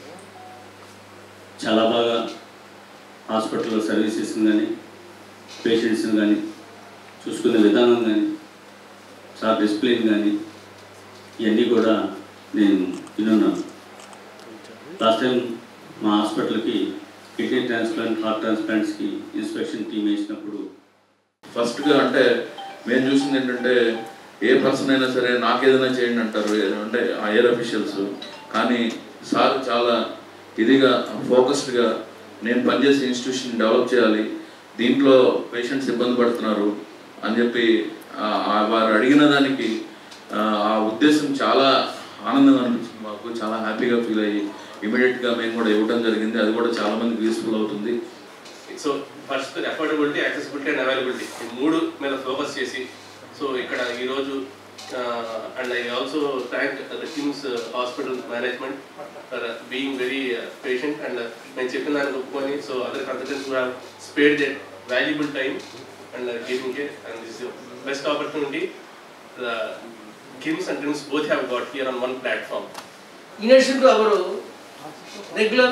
చాలా బాగా హాస్పిటల్లో సర్వీసెస్ని కానీ పేషెంట్స్ని కానీ చూసుకునే విధానం కానీ చాలా డిసిప్లిన్ కానీ ఇవన్నీ కూడా నేను వినున్నాను లాస్ట్ టైం మా హాస్పిటల్కి కిడ్నీ ట్రాన్స్ప్లాంట్ హార్ట్ ట్రాన్స్ప్లాంట్స్కి ఇన్స్పెక్షన్ టీమ్ వేసినప్పుడు ఫస్ట్గా అంటే మేము చూసింది ఏంటంటే ఏ పర్సన్ అయినా సరే నాకేదైనా చేయండి అంటారు అంటే ఆ ఎయిర్ అఫీషియల్స్ కానీ సార్ చాలా ఇదిగా ఫోకస్డ్గా నేను పనిచేసే ఇన్స్టిట్యూషన్ డెవలప్ చేయాలి దీంట్లో పేషెంట్స్ ఇబ్బంది పడుతున్నారు అని చెప్పి ఆ- ఆ వారు అడిగిన దానికి ఆ, ఆ ఉద్దేశం చాలా ఆనందంగా అనిపించింది మాకు చాలా హ్యాపీగా ఫీల్ అయ్యి ఇమీడియట్గా మేము కూడా ఇవ్వడం జరిగింది అది కూడా చాలా మందికి యూస్ఫుల్ అవుతుంది so first affordability accessibility and availability ఈ మూడు మీద ఫోకస్ చేసి సో ఇక్కడ ఈరోజు and I also thank the KIMS hospital management for being very patient and నేను చెప్పిన దాన్ని ఒప్పుకొని సో అదర్ కన్సల్టెంట్స్ కూడా spared their valuable time and giving it and this best opportunity the KIMS and TRIMS both have got here on one platform In addition to our regular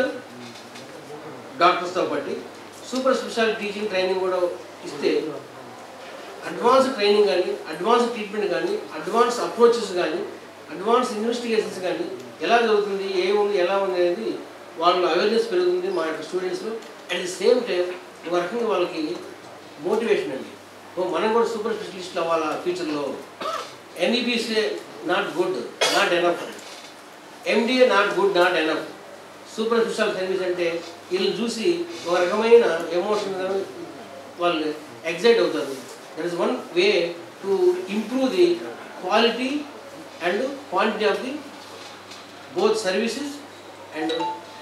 డాక్టర్స్తో పాటు సూపర్ స్పెషాలిటీ టీచింగ్ ట్రైనింగ్ కూడా ఇస్తే అడ్వాన్స్ ట్రైనింగ్ కానీ అడ్వాన్స్ ట్రీట్మెంట్ కానీ అడ్వాన్స్ అప్రోచెస్ కానీ అడ్వాన్స్ ఇన్వెస్టిగేషన్స్ కానీ ఎలా జరుగుతుంది ఏముంది ఎలా ఉంది అనేది వాళ్ళు అవేర్నెస్ పెరుగుతుంది మా యొక్క స్టూడెంట్స్లో అట్ ది సేమ్ టైం ఒక రకంగా వాళ్ళకి మోటివేషన్ అండి ఓ మనం కూడా సూపర్ స్పెషలిస్ట్లు అవ్వాలా ఫ్యూచర్లో NEBC not good not enough MDA not good not enough super special service అంటే వీళ్ళని చూసి ఒక రకమైన ఎమోషన్ వాళ్ళు ఎగ్జైట్ అవుతారు that is one way to improve the quality and quantity of the both services and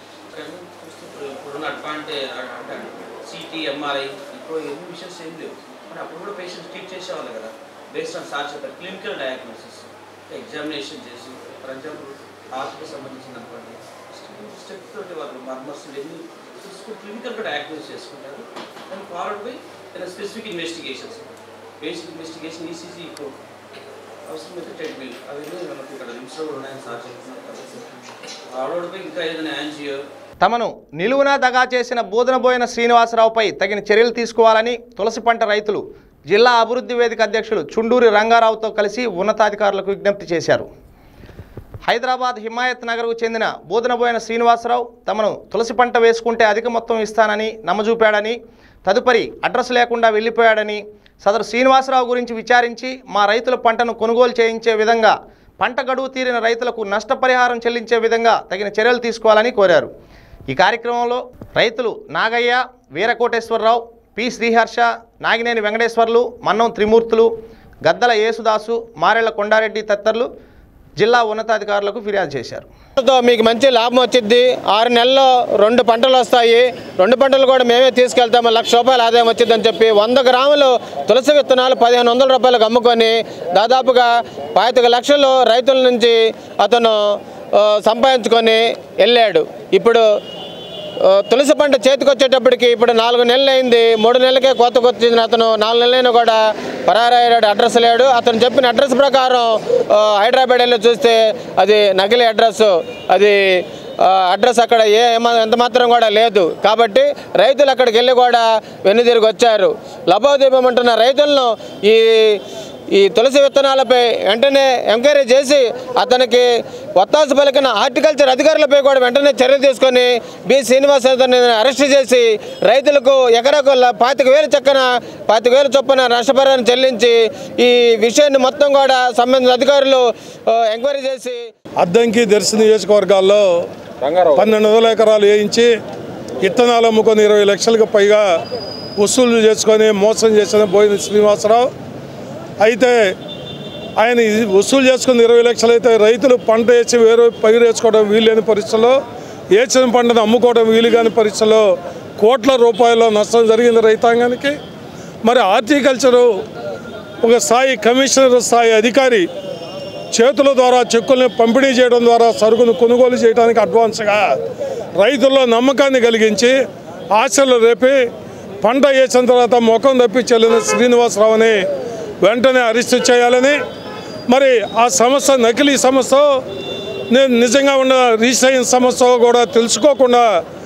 ఇప్పుడున్న అడ్వాంటేజ్ అంటే సిటీ ఎంఆర్ఐ ఇప్పుడు ఎన్ని మిషన్స్ ఏం లేవు మరి అప్పుడు కూడా పేషెంట్స్ ట్రీట్ చేసేవాళ్ళు కదా బేస్డ్ ఆన్ సార్ చెప్పారు క్లినికల్ డయాగ్నోసిస్ ఎగ్జామినేషన్ చేసి ఫర్ ఎగ్జాంపుల్ హార్ట్కి సంబంధించిన అనుకోండి స్టెప్ తోటి వాళ్ళు మర్మర్స్ ఎన్ని చూసుకుని క్లినికల్గా డయాగ్నోస్ చేసుకుంటారు దాని forward by specific investigations basic investigation ECG ఇప్పుడు అవసరమైతే ట్రెడ్మిల్ అవన్నీ మనకి ఇక్కడ రిమ్స్లో కూడా ఉన్నాయని సార్ చెప్తున్నారు కాబట్టి ఫార్వర్డ్ బై ఇంకా ఏదైనా యాంజియో తమను నిలువునా దగా చేసిన బోధనబోయిన శ్రీనివాసరావుపై తగిన చర్యలు తీసుకోవాలని తులసి పంట రైతులు జిల్లా అభివృద్ధి వేదిక అధ్యక్షులు చుండూరి రంగారావుతో కలిసి ఉన్నతాధికారులకు విజ్ఞప్తి చేశారు హైదరాబాద్ హిమాయత్ నగర్కు చెందిన బోధనబోయిన శ్రీనివాసరావు తమను తులసి పంట వేసుకుంటే అధిక మొత్తం ఇస్తానని నమ్మజూపాడని తదుపరి అడ్రస్ లేకుండా వెళ్ళిపోయాడని సదరు శ్రీనివాసరావు గురించి విచారించి మా రైతుల పంటను కొనుగోలు చేయించే విధంగా పంట గడువు తీరిన రైతులకు నష్టపరిహారం చెల్లించే విధంగా తగిన చర్యలు తీసుకోవాలని కోరారు ఈ కార్యక్రమంలో రైతులు నాగయ్య వీరకోటేశ్వరరావు పి శ్రీహర్ష నాగినేని వెంకటేశ్వర్లు మన్నం త్రిమూర్తులు గద్దల యేసుదాసు మారెళ్ల కొండారెడ్డి తదితరులు జిల్లా ఉన్నతాధికారులకు ఫిర్యాదు చేశారు తో మీకు మంచి లాభం వచ్చింది ఆరు నెలల్లో రెండు పంటలు వస్తాయి రెండు పంటలు కూడా మేమే తీసుకెళ్తాము లక్ష రూపాయల ఆదాయం వచ్చిందని చెప్పి వంద గ్రాములు తులసి విత్తనాలు పదిహేను వందల రూపాయలకు అమ్ముకొని దాదాపుగా పాతిక లక్షలు రైతుల నుంచి అతను ఆ, సంపాదించుకొని వెళ్ళాడు ఇప్పుడు ఆ, తులసి పంట చేతికి వచ్చేటప్పటికి ఇప్పుడు నాలుగు నెలలు అయింది మూడు నెలలకే కొత్త వచ్చింది అతను నాలుగు నెలలైనా కూడా పరారయ్యాడు అడ్రస్ లేడు అతను చెప్పిన అడ్రస్ ప్రకారం ఆ, హైదరాబాద్ వెళ్ళి చూస్తే అది నకిలీ అడ్రస్ అది ఆ, అడ్రస్ అక్కడ ఏ ఏమ- ఎంత మాత్రం కూడా లేదు కాబట్టి రైతులు అక్కడికి వెళ్ళి కూడా వెన్నుదిరిగి వచ్చారు లభోదీపమంటున్న రైతులను ఈ ఈ తులసి విత్తనాలపై వెంటనే ఎంక్వైరీ చేసి అతనికి ఒత్తాసు పలికిన హార్టికల్చర్ అధికారులపై కూడా వెంటనే చర్యలు తీసుకొని బి శ్రీనివాస్ అతన్ని అరెస్ట్ చేసి రైతులకు ఎకరాకు ల- పాతిక వేలు చక్కన పాతిక వేలు చొప్పున నష్టపరిహారం చెల్లించి ఈ విషయాన్ని మొత్తం కూడా సంబంధిత అధికారులు ఆ, ఎంక్వైరీ చేసి అద్దంకి దర్శి నియోజకవర్గాల్లో పన్నెండు వందల ఎకరాలు వేయించి విత్తనాలు అమ్ముకొని ఇరవై లక్షలకు పైగా వసూలు చేసుకొని మోసం చేసిన బోయిన శ్రీనివాసరావు అయితే ఆయన ఇది వసూలు చేసుకున్న ఇరవై లక్షలు అయితే రైతులు పంట వేసి వేరే పైరు వేసుకోవడం వీల్లేని పరిస్థితుల్లో వేసిన పంటను అమ్ముకోవడం వీలు కాని పరిస్థితుల్లో కోట్ల రూపాయల నష్టం జరిగింది రైతాంగానికి మరి హార్టికల్చరు ఒక స్థాయి కమిషనర్ స్థాయి అధికారి చేతుల ద్వారా చెక్కుల్ని పంపిణీ చేయడం ద్వారా సరుకును కొనుగోలు చేయడానికి అడ్వాన్స్గా రైతుల్లో నమ్మకాన్ని కలిగించి ఆశలు రేపి పంట వేసిన తర్వాత ముఖం తప్పి చెల్లిన శ్రీనివాసరావుని వెంటనే అరెస్ట్ చేయాలని మరి ఆ సంస్థ నకిలీ సంస్థ నేను నిజంగా ఉన్న రిజిస్టర్ అయిన సంస్థ కూడా తెలుసుకోకుండా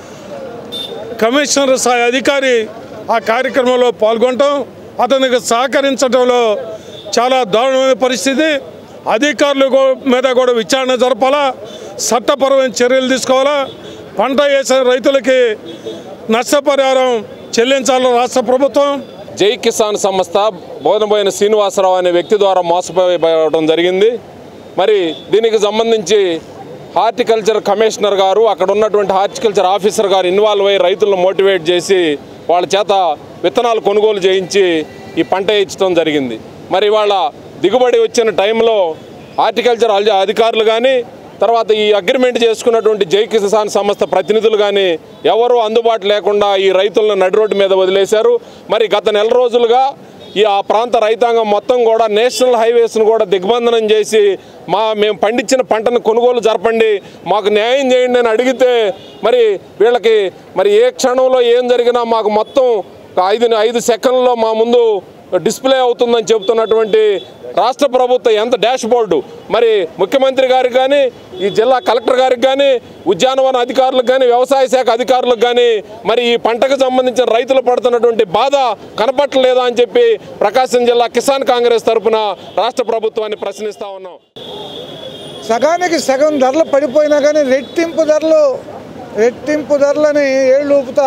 కమిషనర్ స్థాయి అధికారి ఆ కార్యక్రమంలో పాల్గొనటం అతనికి సహకరించడంలో చాలా దారుణమైన పరిస్థితి అధికారులు కూ- మీద కూడా విచారణ జరపాలా చట్టపరమైన చర్యలు తీసుకోవాలా పంట వేసిన రైతులకి నష్టపరిహారం చెల్లించాలి రాష్ట్ర ప్రభుత్వం జై కిసాన్ సంస్థ బోధనపోయిన శ్రీనివాసరావు అనే వ్యక్తి ద్వారా మోసపోవడం జరిగింది మరి దీనికి సంబంధించి హార్టికల్చర్ కమిషనర్ గారు అక్కడ ఉన్నటువంటి హార్టికల్చర్ ఆఫీసర్ గారు ఇన్వాల్వ్ అయ్యి రైతులను మోటివేట్ చేసి వాళ్ళ చేత విత్తనాలు కొనుగోలు చేయించి ఈ పంట ఇచ్చడం జరిగింది మరి వాళ్ళ దిగుబడి వచ్చిన టైంలో హార్టికల్చర్ అధి- అధికారులు కానీ తర్వాత ఈ అగ్రిమెంట్ చేసుకున్నటువంటి జై కిసాన్ సంస్థ ప్రతినిధులు కానీ ఎవరు అందుబాటు లేకుండా ఈ రైతులను నడి రోడ్డు మీద వదిలేశారు మరి గత నెల రోజులుగా ఈ ఆ ప్రాంత రైతాంగం మొత్తం కూడా నేషనల్ హైవేస్ను కూడా దిగ్బంధనం చేసి మా మేము పండించిన పంటను కొనుగోలు జరపండి మాకు న్యాయం చేయండి అని అడిగితే మరి వీళ్ళకి మరి ఏ క్షణంలో ఏం జరిగినా మాకు మొత్తం ఒక ఐదు ఐదు సెకండ్లలో మా ముందు డిస్ప్లే అవుతుందని చెబుతున్నటువంటి రాష్ట్ర ప్రభుత్వ ఎంత డాష్ బోర్డు మరి ముఖ్యమంత్రి గారికి కానీ ఈ జిల్లా కలెక్టర్ గారికి కానీ ఉద్యానవన అధికారులకు కానీ వ్యవసాయ శాఖ అధికారులకు కానీ మరి ఈ పంటకు సంబంధించిన రైతులు పడుతున్నటువంటి బాధ కనపట్టలేదా అని చెప్పి ప్రకాశం జిల్లా కిసాన్ కాంగ్రెస్ తరఫున రాష్ట్ర ప్రభుత్వాన్ని ప్రశ్నిస్తా ఉన్నాం సగానికి సగం ధరలు పడిపోయినా కానీ రెట్టింపు ధరలు రెట్టింపు ధరలని ఏళ్ళు ఊపుతా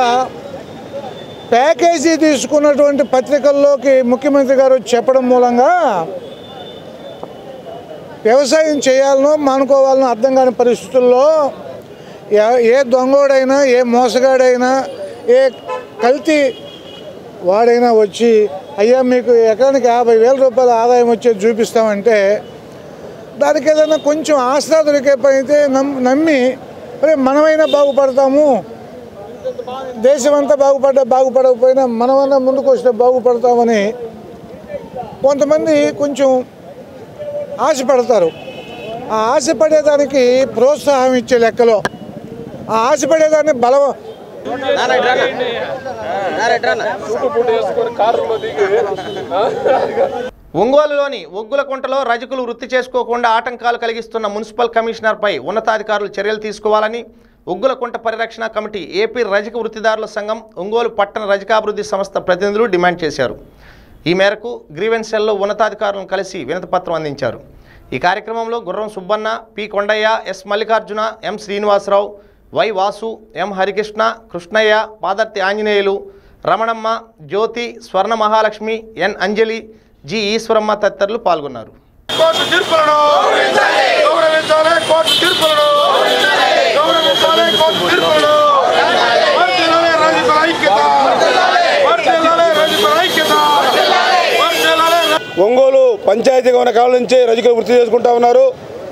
ప్యాకేజీ తీసుకున్నటువంటి పత్రికల్లోకి ముఖ్యమంత్రి గారు చెప్పడం మూలంగా వ్యవసాయం చేయాలనో మానుకోవాలనో అర్థం కాని పరిస్థితుల్లో ఏ- ఏ దొంగోడైనా ఏ మోసగాడైనా ఏ కల్తీ వాడైనా వచ్చి అయ్యా మీకు ఎకరానికి యాభై వేల రూపాయల ఆదాయం వచ్చేది చూపిస్తామంటే దానికి ఏదైనా కొంచెం ఆసరా దొరికే పని అయితే నమ్ నమ్మి అరే మనమైనా బాగుపడతాము దేశమంతా బాగుపడ్డా బాగుపడకపోయినా మనమన్నా ముందుకు వస్తే బాగుపడతామని కొంతమంది కొంచెం ఆశపడతారు ఆ ఆశపడేదానికి ప్రోత్సాహం ఇచ్చే లెక్కలో ఆ ఆశపడేదాన్ని బలం ఒంగోలులోని ఒగ్గులకుంటలో రజకులు వృత్తి చేసుకోకుండా ఆటంకాలు కలిగిస్తున్న మున్సిపల్ కమిషనర్పై ఉన్నతాధికారులు చర్యలు తీసుకోవాలని ఉగ్గులకుంట పరిరక్షణ కమిటీ ఏపీ రజక వృత్తిదారుల సంఘం ఒంగోలు పట్టణ రజకాభివృద్ధి సంస్థ ప్రతినిధులు డిమాండ్ చేశారు ఈ మేరకు గ్రీవెన్స్ సెల్లో ఉన్నతాధికారులను కలిసి వినతిపత్రం అందించారు ఈ కార్యక్రమంలో Gurram Subbanna P Kondaiah S Mallikarjuna M Srinivasarao Y Vasu M Harikrishna Krishnaiah Padarthi Anjaneyulu Ramanamma Jyothi Swarna Mahalakshmi N Anjali G Eswaramma తదితరులు పాల్గొన్నారు కోర్టు తీర్పులను గౌరవించాలి కోర్టు తీర్పులను గౌరవించాలి కోర్టు తీర్పులను వర్ధిల్లాలి రైతుల ఐక్యత వర్ధిల్లాలి రైతుల ఐక్యత వర్ధిల్లాలి ఒంగోలు పంచాయతీగా ఉన్న కాలం నుంచి రజకులు వృత్తి చేసుకుంటా ఉన్నారు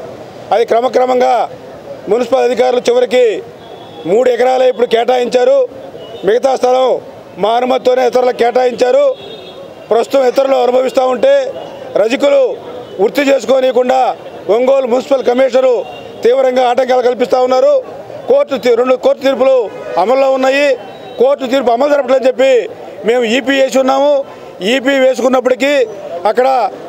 అది క్రమక్రమంగా మున్సిపల్ అధికారులు చివరికి మూడు ఎకరాలే ఇప్పుడు కేటాయించారు మిగతా స్థలం మా అనుమతితోనే ఇతరులకు కేటాయించారు ప్రస్తుతం ఇతరులు అనుభవిస్తూ ఉంటే రజకులు వృత్తి చేసుకోనీయకుండా ఒంగోలు మున్సిపల్ కమిషనరు తీవ్రంగా ఆటంకాలు కల్పిస్తూ ఉన్నారు కోర్టు తీ- రెండు కోర్టు తీర్పులు అమల్లో ఉన్నాయి కోర్టు తీర్పు అమలు జరపట్లని చెప్పి మేము ఈపీ వేసి ఉన్నాము ఈపీ వేసుకున్నప్పటికీ అక్కడ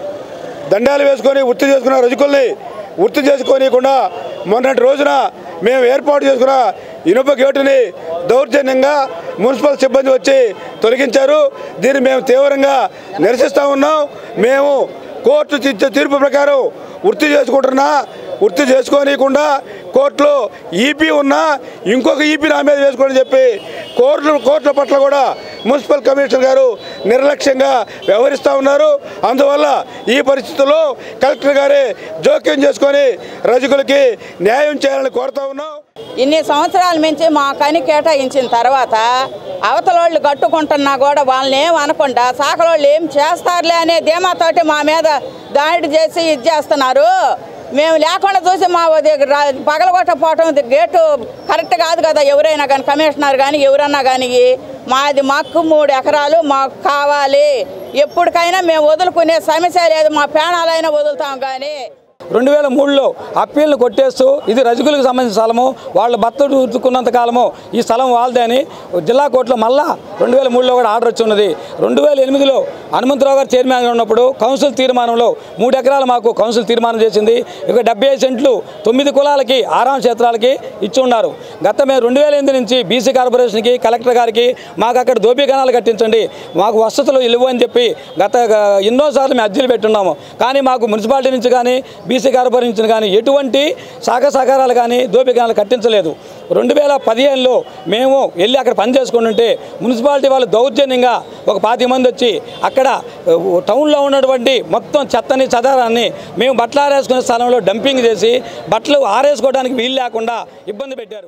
దండాలు వేసుకొని వృత్తి చేసుకున్న రజకుల్ని వృత్తి చేసుకోనీయకుండా మొన్నటి రోజున మేము ఏర్పాటు చేసుకున్న ఇనుప గేటుని దౌర్జన్యంగా మున్సిపల్ సిబ్బంది వచ్చి తొలగించారు దీన్ని మేము తీవ్రంగా నిరసిస్తూ ఉన్నాం మేము కోర్టు ఇచ్చే తీర్పు ప్రకారం వృత్తి చేసుకుంటున్నా వృత్తి చేసుకోనీయకుండా కోర్టులో ఈపీ ఉన్నా ఇంకొక ఈపీ నా మీద వేసుకోని చెప్పి కోర్టులు కోర్టుల పట్ల కూడా మున్సిపల్ కమిషనర్ గారు నిర్లక్ష్యంగా వ్యవహరిస్తూ ఉన్నారు అందువల్ల ఈ పరిస్థితుల్లో కలెక్టర్ గారే జోక్యం చేసుకొని రజకులకి న్యాయం చేయాలని కోరుతా ఉన్నాం ఇన్ని సంవత్సరాల నుంచి మా కని కేటాయించిన తర్వాత అవతల వాళ్ళు కట్టుకుంటున్నా కూడా వాళ్ళని ఏం అనకుండా సాకలోళ్ళు ఏం చేస్తారులే అనే ధీమాతోటి మా మీద దాడి చేసి ఇది చేస్తున్నారు మేము లేకుండా చూసి మా దగ్గర రా- పగలగొట్టపోవటం ఇది గేటు కరెక్ట్ కాదు కదా ఎవరైనా కానీ కమిషనర్ కానీ ఎవరన్నా కానీ మాది మాకు మూడు ఎకరాలు మాకు కావాలి ఎప్పటికైనా మేము వదులుకునే సమస్య లేదు మా ప్రాణాలైనా వదులుతాం కానీ రెండు వేల మూడులో అప్పీల్ని కొట్టేస్తూ ఇది రజకులకు సంబంధించిన స్థలము వాళ్ళ భర్త ఉతుకున్నంత కాలము ఈ స్థలం వాళ్ళదే అని జిల్లా కోర్టులో మళ్ళా రెండు వేల మూడులో కూడా ఆర్డర్ వచ్చి ఉన్నది రెండు వేల ఎనిమిదిలో హనుమంతరావు గారు చైర్మన్గా ఉన్నప్పుడు కౌన్సిల్ తీర్మానంలో మూడు ఎకరాలు మాకు కౌన్సిల్ తీర్మానం చేసింది ఇక డెబ్బై ఐదు సెంట్లు తొమ్మిది కులాలకి ఆరాం క్షేత్రాలకి ఇచ్చి ఉన్నారు గత మేము రెండు వేల ఎనిమిది నుంచి బీసీ కార్పొరేషన్కి కలెక్టర్ గారికి మాకు అక్కడ దోపీ కణాలు కట్టించండి మాకు వసతులు ఇవ్వు అని చెప్పి గత ఎన్నోసార్లు మేము అర్జీలు పెట్టున్నాము కానీ మాకు మున్సిపాలిటీ నుంచి కానీ బీసీ కార్పొరేషన్ నుంచి కానీ ఎటువంటి శాఖ సహకారాలు కానీ దోపీ కణాలు కట్టించలేదు రెండు వేల పదిహేనులో మేము వెళ్ళి అక్కడ పని చేసుకుని ఉంటే మున్సిపాలిటీ వాళ్ళు దౌర్జన్యంగా ఒక పాతి మంది వచ్చి అక్కడ ఆ, టౌన్లో ఉన్నటువంటి మొత్తం చెత్తని చదరాన్ని మేము బట్టలు ఆరేసుకునే స్థలంలో డంపింగ్ చేసి బట్టలు ఆరేసుకోవడానికి వీలు లేకుండా ఇబ్బంది పెట్టారు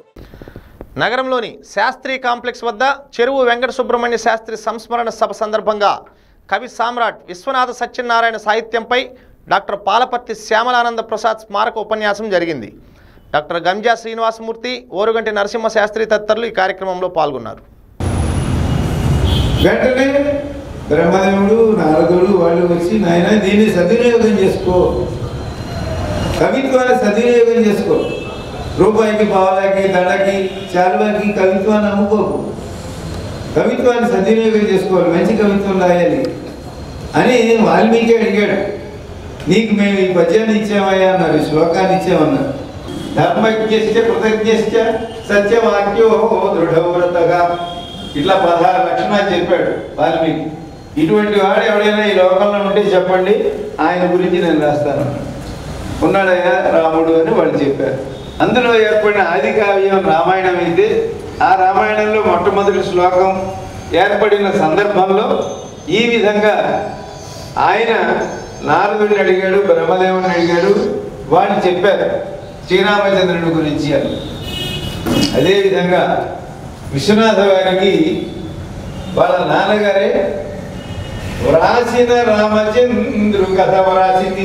నగరంలోని శాస్త్రి కాంప్లెక్స్ వద్ద చెరువు వెంకట సుబ్రహ్మణ్య శాస్త్రి సంస్మరణ సభ సందర్భంగా కవి సామ్రాట్ విశ్వనాథ సత్యనారాయణ సాహిత్యంపై డాక్టర్ పాలపర్తి శ్యామలానంద ప్రసాద్ స్మారక ఉపన్యాసం జరిగింది డాక్టర్ గంజా శ్రీనివాసమూర్తి ఓరుగంటి నరసింహ శాస్త్రి తదితరులు ఈ కార్యక్రమంలో పాల్గొన్నారు వెంటనే బ్రహ్మదేవుడు నారదుడు వాళ్ళు వచ్చి నాయన దీన్ని సద్వినియోగం చేసుకో కవిత్వాన్ని సద్వినియోగం చేసుకో రూపాయికి పావలాకి దండకి చాలువాకి కవిత్వాన్ని అమ్ముకోకు కవిత్వాన్ని సద్వినియోగం చేసుకోవాలి మంచి కవిత్వం రాయాలి అని వాల్మీకి అడిగాడు నీకు మేము ఈ పద్యాన్ని ఇచ్చామయ్యా అన్నారు ఈ శ్లోకాన్ని ఇచ్చామన్నారు ధర్మజ్ఞశ్చ కృతజ్ఞశ్చ సత్యవాక్యో దృఢవ్రతగా ఇట్లా పదహారు లక్షణాలు చెప్పాడు వాల్మీకి ఇటువంటి వాడు ఎవడైనా ఈ లోకంలో ఉంటే చెప్పండి ఆయన గురించి నేను రాస్తాను ఉన్నాడయ్యా రాముడు అని వాళ్ళు చెప్పారు అందులో ఏర్పడిన ఆది కావ్యం రామాయణం అయితే ఆ రామాయణంలో మొట్టమొదటి శ్లోకం ఏర్పడిన సందర్భంలో ఈ విధంగా ఆయన నారదుడిని అడిగాడు బ్రహ్మదేవుని అడిగాడు వాళ్ళు చెప్పారు శ్రీరామచంద్రుడి గురించి అని అదేవిధంగా విశ్వనాథ వారికి వాళ్ళ నాన్నగారే వ్రాసిన రామచంద్రు కథ వ్రాసింది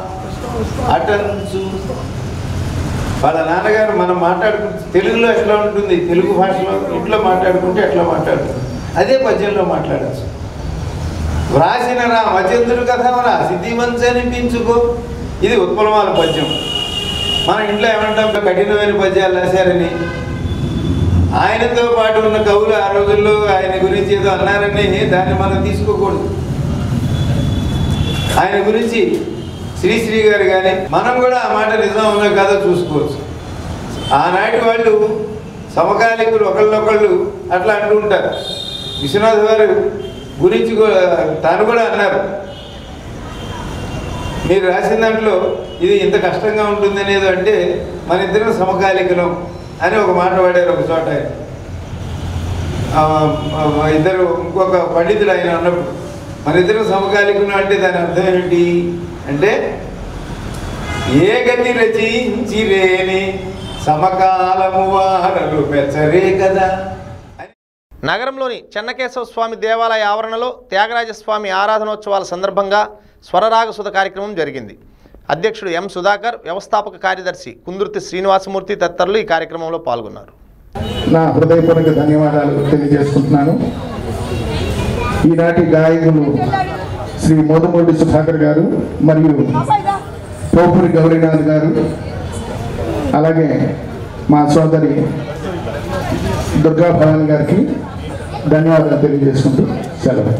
అటంచు వాళ్ళ నాన్నగారు మనం మాట్లాడుకుంటే తెలుగులో ఎట్లా ఉంటుంది తెలుగు భాషలో ఇంట్లో మాట్లాడుకుంటే ఎట్లా మాట్లాడుతుంది అదే పద్యంలో మాట్లాడచ్చు వ్రాసిన రామచంద్రుడు కథ వ్రాసింది మంచి అనిపించుకో ఇది ఉత్పలమాల పద్యం మన ఇంట్లో ఏమంటాం కఠినమైన పద్యాలు రాశారని ఆయనతో పాటు ఉన్న కవులు ఆ రోజుల్లో ఆయన గురించి ఏదో అన్నారని దాన్ని మనం తీసుకోకూడదు ఆయన గురించి శ్రీశ్రీ గారు కానీ మనం కూడా ఆ మాట నిజం ఉన్నా కాదో చూసుకోవచ్చు ఆనాటి వాళ్ళు సమకాలికులు ఒకళ్ళొకళ్ళు అట్లా అంటూ ఉంటారు విశ్వనాథ్ గారు గురించి కూడా తాను కూడా అన్నారు మీరు రాసిన దాంట్లో ఇది ఇంత కష్టంగా ఉంటుంది అనేది అంటే మన ఇద్దరం సమకాలికలం అని ఒక మాట వాడారు ఒక చోట ఆయన. ఆ, ఆ, ఇద్దరు ఇంకొక పండితుడు ఆయన ఉన్నప్పుడు మన ఇద్దరం సమకాలికులు అంటే దాని అర్థం ఏమిటి అంటే ఏ గతి రచించిరేని సమకాలము వారలు మెచ్చరే కదా నగరంలోని చెన్నకేశవ స్వామి దేవాలయ ఆవరణలో త్యాగరాజ స్వామి ఆరాధనోత్సవాల సందర్భంగా స్వరరాగసుధ కార్యక్రమం జరిగింది అధ్యక్షుడు ఎం సుధాకర్ వ్యవస్థాపక కార్యదర్శి కుందుర్తి శ్రీనివాసమూర్తి తదితరులు ఈ కార్యక్రమంలో పాల్గొన్నారు నా హృదయపూర్వక ధన్యవాదాలు తెలియజేసుకుంటున్నాను ఈనాటి గాయకులు శ్రీ మోదమూడి సుధాకర్ గారు మరియు పోపురి గౌరీనాథ్ గారు అలాగే మా సోదరి దుర్గా భవాని గారికి ధన్యవాదాలు తెలియజేసుకుంటూ సెలవు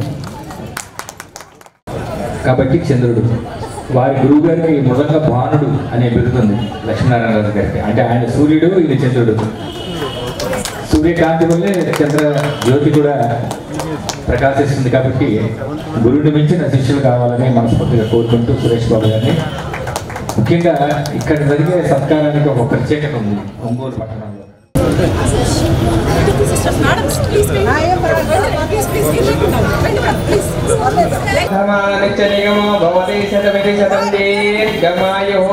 కాబట్టి చంద్రుడు వారి గురువు గారికి మృదంగ భానుడు అనే బిరుదుంది లక్ష్మీనారాయణ రాజు గారికి అంటే ఆయన సూర్యుడు ఇది చంద్రుడు సూర్యకాంతి వల్లే చంద్ర జ్యోతి కూడా ప్రకాశిస్తుంది కాబట్టి గురువుని మించిన శిష్యులు కావాలని మనస్ఫూర్తిగా కోరుకుంటూ సురేష్ బాబు గారిని ముఖ్యంగా ఇక్కడ జరిగే సత్కారానికి ఒక ప్రత్యేకత ఉంది ఒంగోలు పట్టణంలో నిత్య నిగమో భవతి శతమితి శతం దీర్ఘమాయు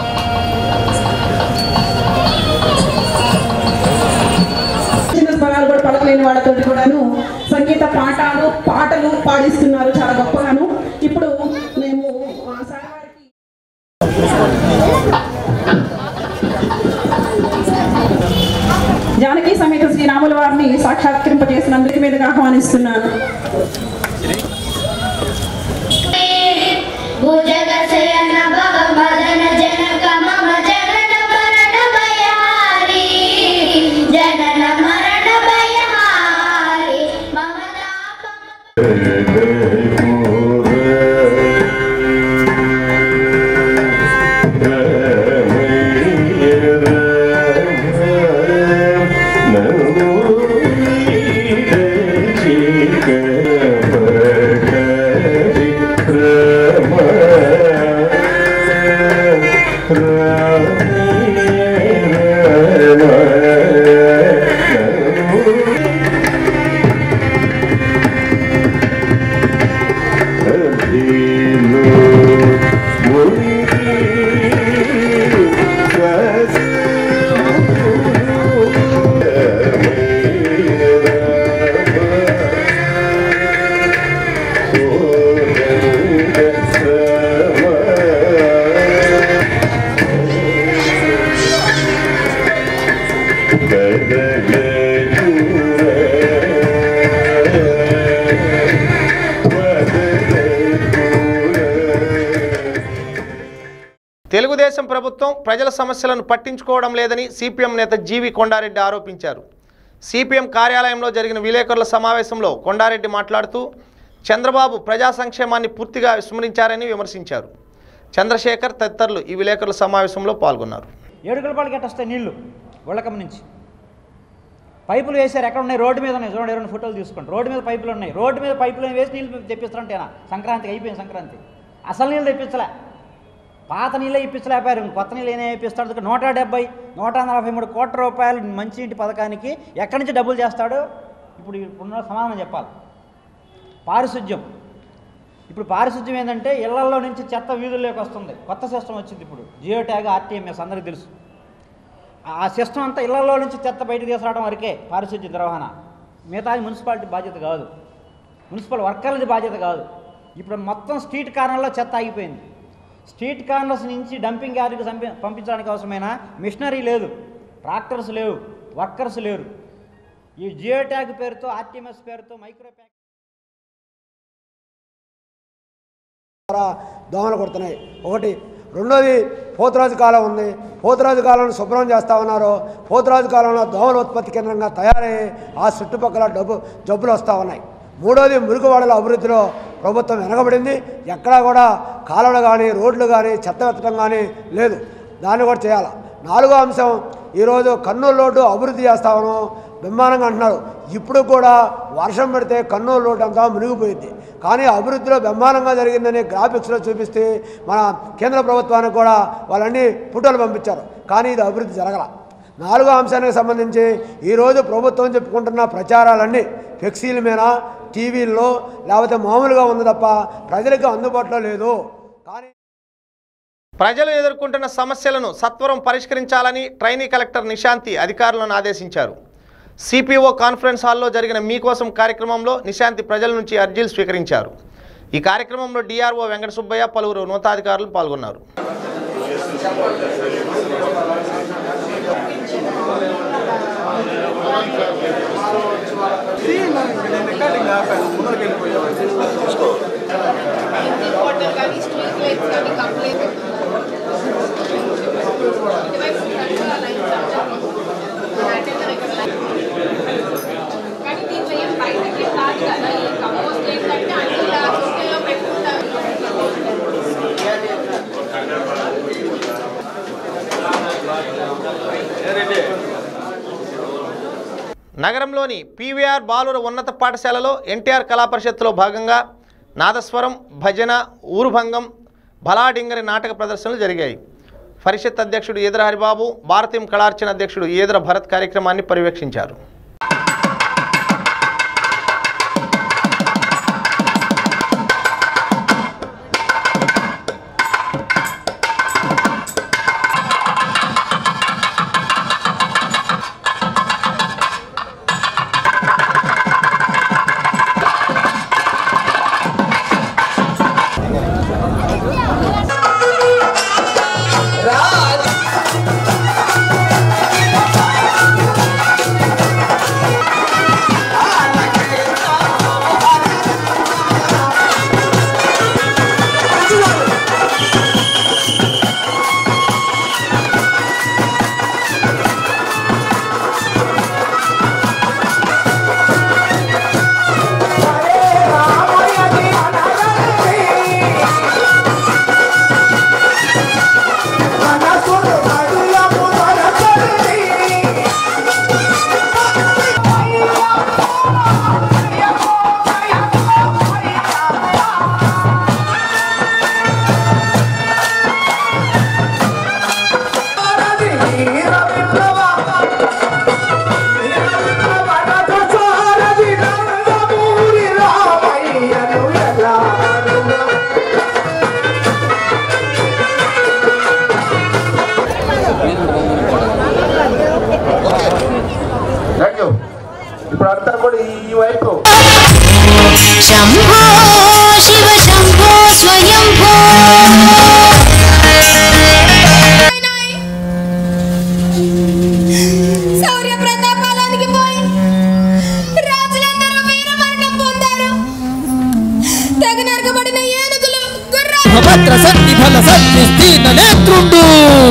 చిన్న స్వరాలు కూడా పలకలేని వాళ్ళతో కూడాను సంగీత పాఠాలు పాటలు పాడిస్తున్నారు చాలా గొప్పగాను ఇప్పుడు మేము ఆ సార్ వారికి జానకి సమేత శ్రీరాముల వారిని సాక్షాత్కరింపజేసినందుకు మీదుగా ఆహ్వానిస్తున్నాను భుజగశయన భవ మదన జనక మమ జనన మరణ భయహారి జనన మరణ భయహారి మమ తెలుగుదేశం ప్రభుత్వం ప్రజల సమస్యలను పట్టించుకోవడం లేదని సిపిఎం నేత జీవి కొండారెడ్డి ఆరోపించారు సిపిఎం కార్యాలయంలో జరిగిన విలేకరుల సమావేశంలో కొండారెడ్డి మాట్లాడుతూ చంద్రబాబు ప్రజా సంక్షేమాన్ని పూర్తిగా విస్మరించారని విమర్శించారు చంద్రశేఖర్ తదితరులు ఈ విలేకరుల సమావేశంలో పాల్గొన్నారు ఏడుగుల పాలకి ఎట్ట వస్తాయి నీళ్లు ఒళ్ళకం నుంచి పైపులు వేశారు ఎక్కడ ఉన్నాయి రోడ్డు మీద ఉన్నాయి చూడండి రెండు ఫోటోలు తీసుకోండి రోడ్డు మీద పైపులు ఉన్నాయి రోడ్డు మీద పైపులు వేసి నీళ్ళు తెప్పిస్తారంటేనా సంక్రాంతికి అయిపోయింది సంక్రాంతి అసలు నీళ్ళు తెప్పించలే పాత నీళ్ళే ఇప్పించలేకపోయారు కొత్త నీళ్ళు ఏమైనా ఇప్పిస్తాడు నూట డెబ్బై నూట నలభై మూడు కోట్ల రూపాయలు మంచినీటి పథకానికి ఎక్కడి నుంచి డబ్బులు చేస్తాడు ఇప్పుడు ఇప్పుడున్న సమాధానం చెప్పాలి పారిశుద్ధ్యం ఇప్పుడు పారిశుద్ధ్యం ఏంటంటే ఇళ్లలో నుంచి చెత్త వీధుల్లోకి వస్తుంది కొత్త సిస్టమ్ వచ్చింది ఇప్పుడు జియో ట్యాగ్ ఆర్టీఎంఎస్ అందరికీ తెలుసు ఆ సిస్టమ్ అంతా ఇళ్లలో నుంచి చెత్త బయటకు తీసుకురావడం వరకే పారిశుద్ధ్య నిర్వహణ మిగతాది మున్సిపాలిటీ బాధ్యత కాదు మున్సిపల్ వర్కర్లది బాధ్యత కాదు ఇప్పుడు మొత్తం స్ట్రీట్ కార్నర్లో చెత్త ఆగిపోయింది స్ట్రీట్ కార్నర్స్ నుంచి డంపింగ్ యార్డ్కి పంపి పంపించడానికి అవసరమైన మిషనరీ లేదు ట్రాక్టర్స్ లేవు వర్కర్స్ లేరు ఈ జియో ట్యాగ్ పేరుతో ఆర్టీఎంఎస్ పేరుతో మైక్రో ప్యాక్ ద్వారా దోమలు కొడుతున్నాయి ఒకటి రెండోది పోతురాజు కాలం ఉంది పోతురాజు కాలంలో శుభ్రం చేస్తా ఉన్నారు పోతురాజు కాలంలో దోమల ఉత్పత్తి కేంద్రంగా తయారయ్యి ఆ చుట్టుపక్కల డబ్బు జబ్బులు వస్తూ ఉన్నాయి మూడోది మురుగువాడల అభివృద్ధిలో ప్రభుత్వం వెనకబడింది ఎక్కడా కూడా కాలువలు కానీ రోడ్లు కానీ చెత్త వెత్తడం కానీ లేదు దాన్ని కూడా చేయాలి నాలుగో అంశం ఈరోజు కర్నూలు రోడ్డు అభివృద్ధి చేస్తామను బ్రహ్మాండంగా అంటున్నారు ఇప్పుడు కూడా వర్షం పెడితే కర్నూలు రోడ్డు అంతా మునిగిపోయింది కానీ అభివృద్ధిలో బ్రహ్మాండంగా జరిగిందని గ్రాఫిక్స్లో చూపిస్తే మన కేంద్ర ప్రభుత్వానికి కూడా వాళ్ళన్నీ ఫోటోలు పంపించారు కానీ ఇది అభివృద్ధి జరగల నాలుగో అంశానికి సంబంధించి ఈరోజు ప్రభుత్వం చెప్పుకుంటున్న ప్రచారాలన్నీ ఫ్లెక్సీల మీద టీవీల్లో లేకపోతే మామూలుగా ఉంది తప్ప ప్రజలకు అందుబాటులో లేదు కానీ ప్రజలు ఎదుర్కొంటున్న సమస్యలను సత్వరం పరిష్కరించాలని ట్రైనీ కలెక్టర్ నిశాంతి అధికారులను ఆదేశించారు సిపిఓ కాన్ఫరెన్స్ హాల్లో జరిగిన మీకోసం కార్యక్రమంలో నిశాంతి ప్రజల నుంచి అర్జీలు స్వీకరించారు ఈ కార్యక్రమంలో డిఆర్ఓ వెంకట సుబ్బయ్య పలువురు ఉన్నతాధికారులు పాల్గొన్నారు కానీ దీంట్లో ఏం బయటకి కాదు కదా ఈ కంపోస్ట్ ఏంటంటే అన్ని ఇలా తొట్టెలో పెట్టుకుంటారు నగరంలోని పీవీఆర్ బాలుర ఉన్నత పాఠశాలలో ఎన్టీఆర్ కళా పరిషత్తులో భాగంగా నాదస్వరం భజన ఊరుభంగం బలాడింగరి నాటక ప్రదర్శనలు జరిగాయి పరిషత్ అధ్యక్షుడు ఈదర హరిబాబు భారతీయం కళార్చన అధ్యక్షుడు ఈదర భరత్ కార్యక్రమాన్ని పర్యవేక్షించారు థ్యాంక్ యూ ఇప్పుడు అంతా కూడా ఈ వైపు శంభో శివ శంభో స్వయంభో శౌర్య ప్రతాపాలానికి పోయి రాజులందరూ వీరమరణం పొందారు తెగ నరకబడిన ఏనుగులు గుర్రాలు భద్ర సత్తి ఫల సత్య స్థీన నేత్రుండు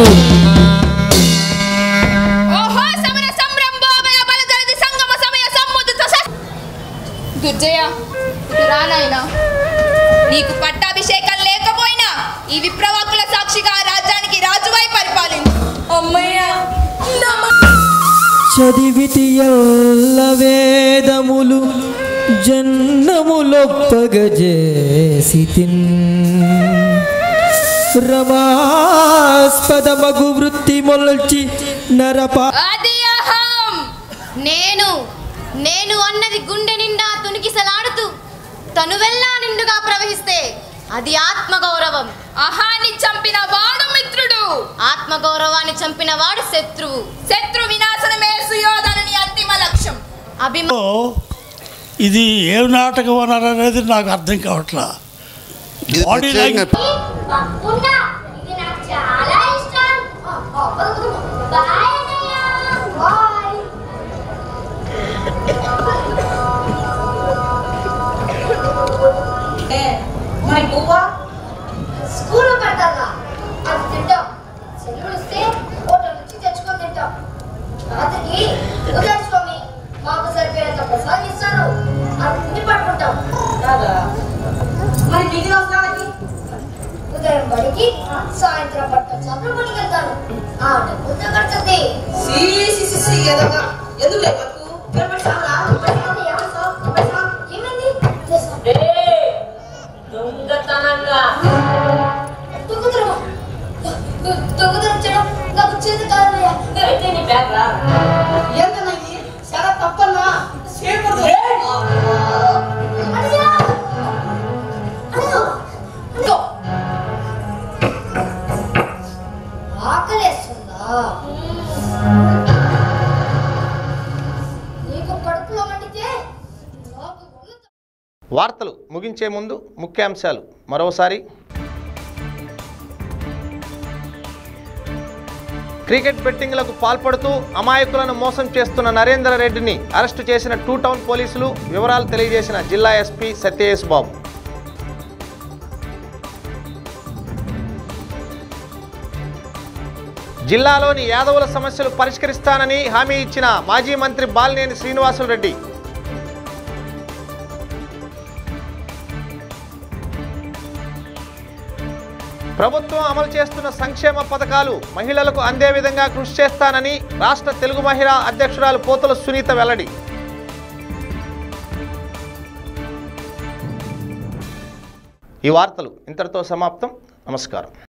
ఓహో సమర సంరంభోమయ బలజలది సంగమ సమయ సముద్ర దుర్జయ ఇటు రా నాయనా నీకు పట్టాభిషేకం లేకపోయినా ఈ విప్రవాకుల సాక్షిగా ఆ రాజ్యానికి రాజువై పరిపాలించు అమ్మయ్యా చదివితి ఎల్ల వేదములు జన్మములొప్పగజేసి రమాస్పదమగు వృత్తి మొలచి నరపా అది అహం నేను నేను అన్నది గుండె నిండా తునికిసలాడుతూ తనువెల్లా నిండుగా ప్రవహిస్తే అది ఆత్మగౌరవం అహాన్ని చంపిన వాడు మిత్రుడు ఆత్మగౌరవాన్ని చంపిన వాడు శత్రువు శత్రు వినాశనమే సుయోధనుని అంతిమ లక్ష్యం అభిమా ఇది ఏం నాటకం అన్నారు అనేది నాకు అర్థం కావట్లా బాడీ లాంగ్వేజ్ ఉన్నా ఇది నాకు చాలా ఇష్టం బాయ్ అన్నయ్య బాయ్ మరి పువ్వా స్కూల్లో పెడతాగా అది తింటాం సెలవులు ఇస్తే హోటల్ నుంచి తెచ్చుకొని తింటాం రాత్రికి ఉదయం స్వామి మాకు సరిపోయేంత ప్రసాదం ఇస్తారు అది తిండి పడుకుంటాం మరి మిగిలిన వస్తానికి ఉదయం బడికి సాయంత్రం పట్ట చదువు పనికి వెళ్తాను ఆ డబ్బు తగ్గడుతుంది సీ సీ సీ సీ ఎదగా ఎందుకు లే బతుకు కనబడతావా ఏమైంది దొంగతనంగా దొంగతనం దొంగతనం చేయడం నాకు చేతి కాదయ్యా అయితే నీ బ్యాగ్ రా ఎంతనా ఇది చాలా తప్పన్నా చేయకూడదు అన్నయ్య! అన్నయ్య! ఇదిగో. ఆకలేస్తుందా నీకు కడుపులో మండితే నాకు వార్తలు ముగించే ముందు ముఖ్యాంశాలు మరోసారి క్రికెట్ బెట్టింగ్లకు పాల్పడుతూ అమాయకులను మోసం చేస్తున్న నరేందర్ రెడ్డిని అరెస్టు చేసిన టూ టౌన్ పోలీసులు వివరాలు తెలియజేసిన జిల్లా ఎస్పీ సత్యేష్ బాబు జిల్లాలోని యాదవుల సమస్యలు పరిష్కరిస్తానని హామీ ఇచ్చిన మాజీ మంత్రి బాలినేని శ్రీనివాసులు రెడ్డి ప్రభుత్వం అమలు చేస్తున్న సంక్షేమ పథకాలు మహిళలకు అందే విధంగా కృషి చేస్తానని రాష్ట్ర తెలుగు మహిళా అధ్యక్షురాలు పోతుల సునీత వెల్లడి ఈ వార్తలు ఇంతటితో సమాప్తం నమస్కారం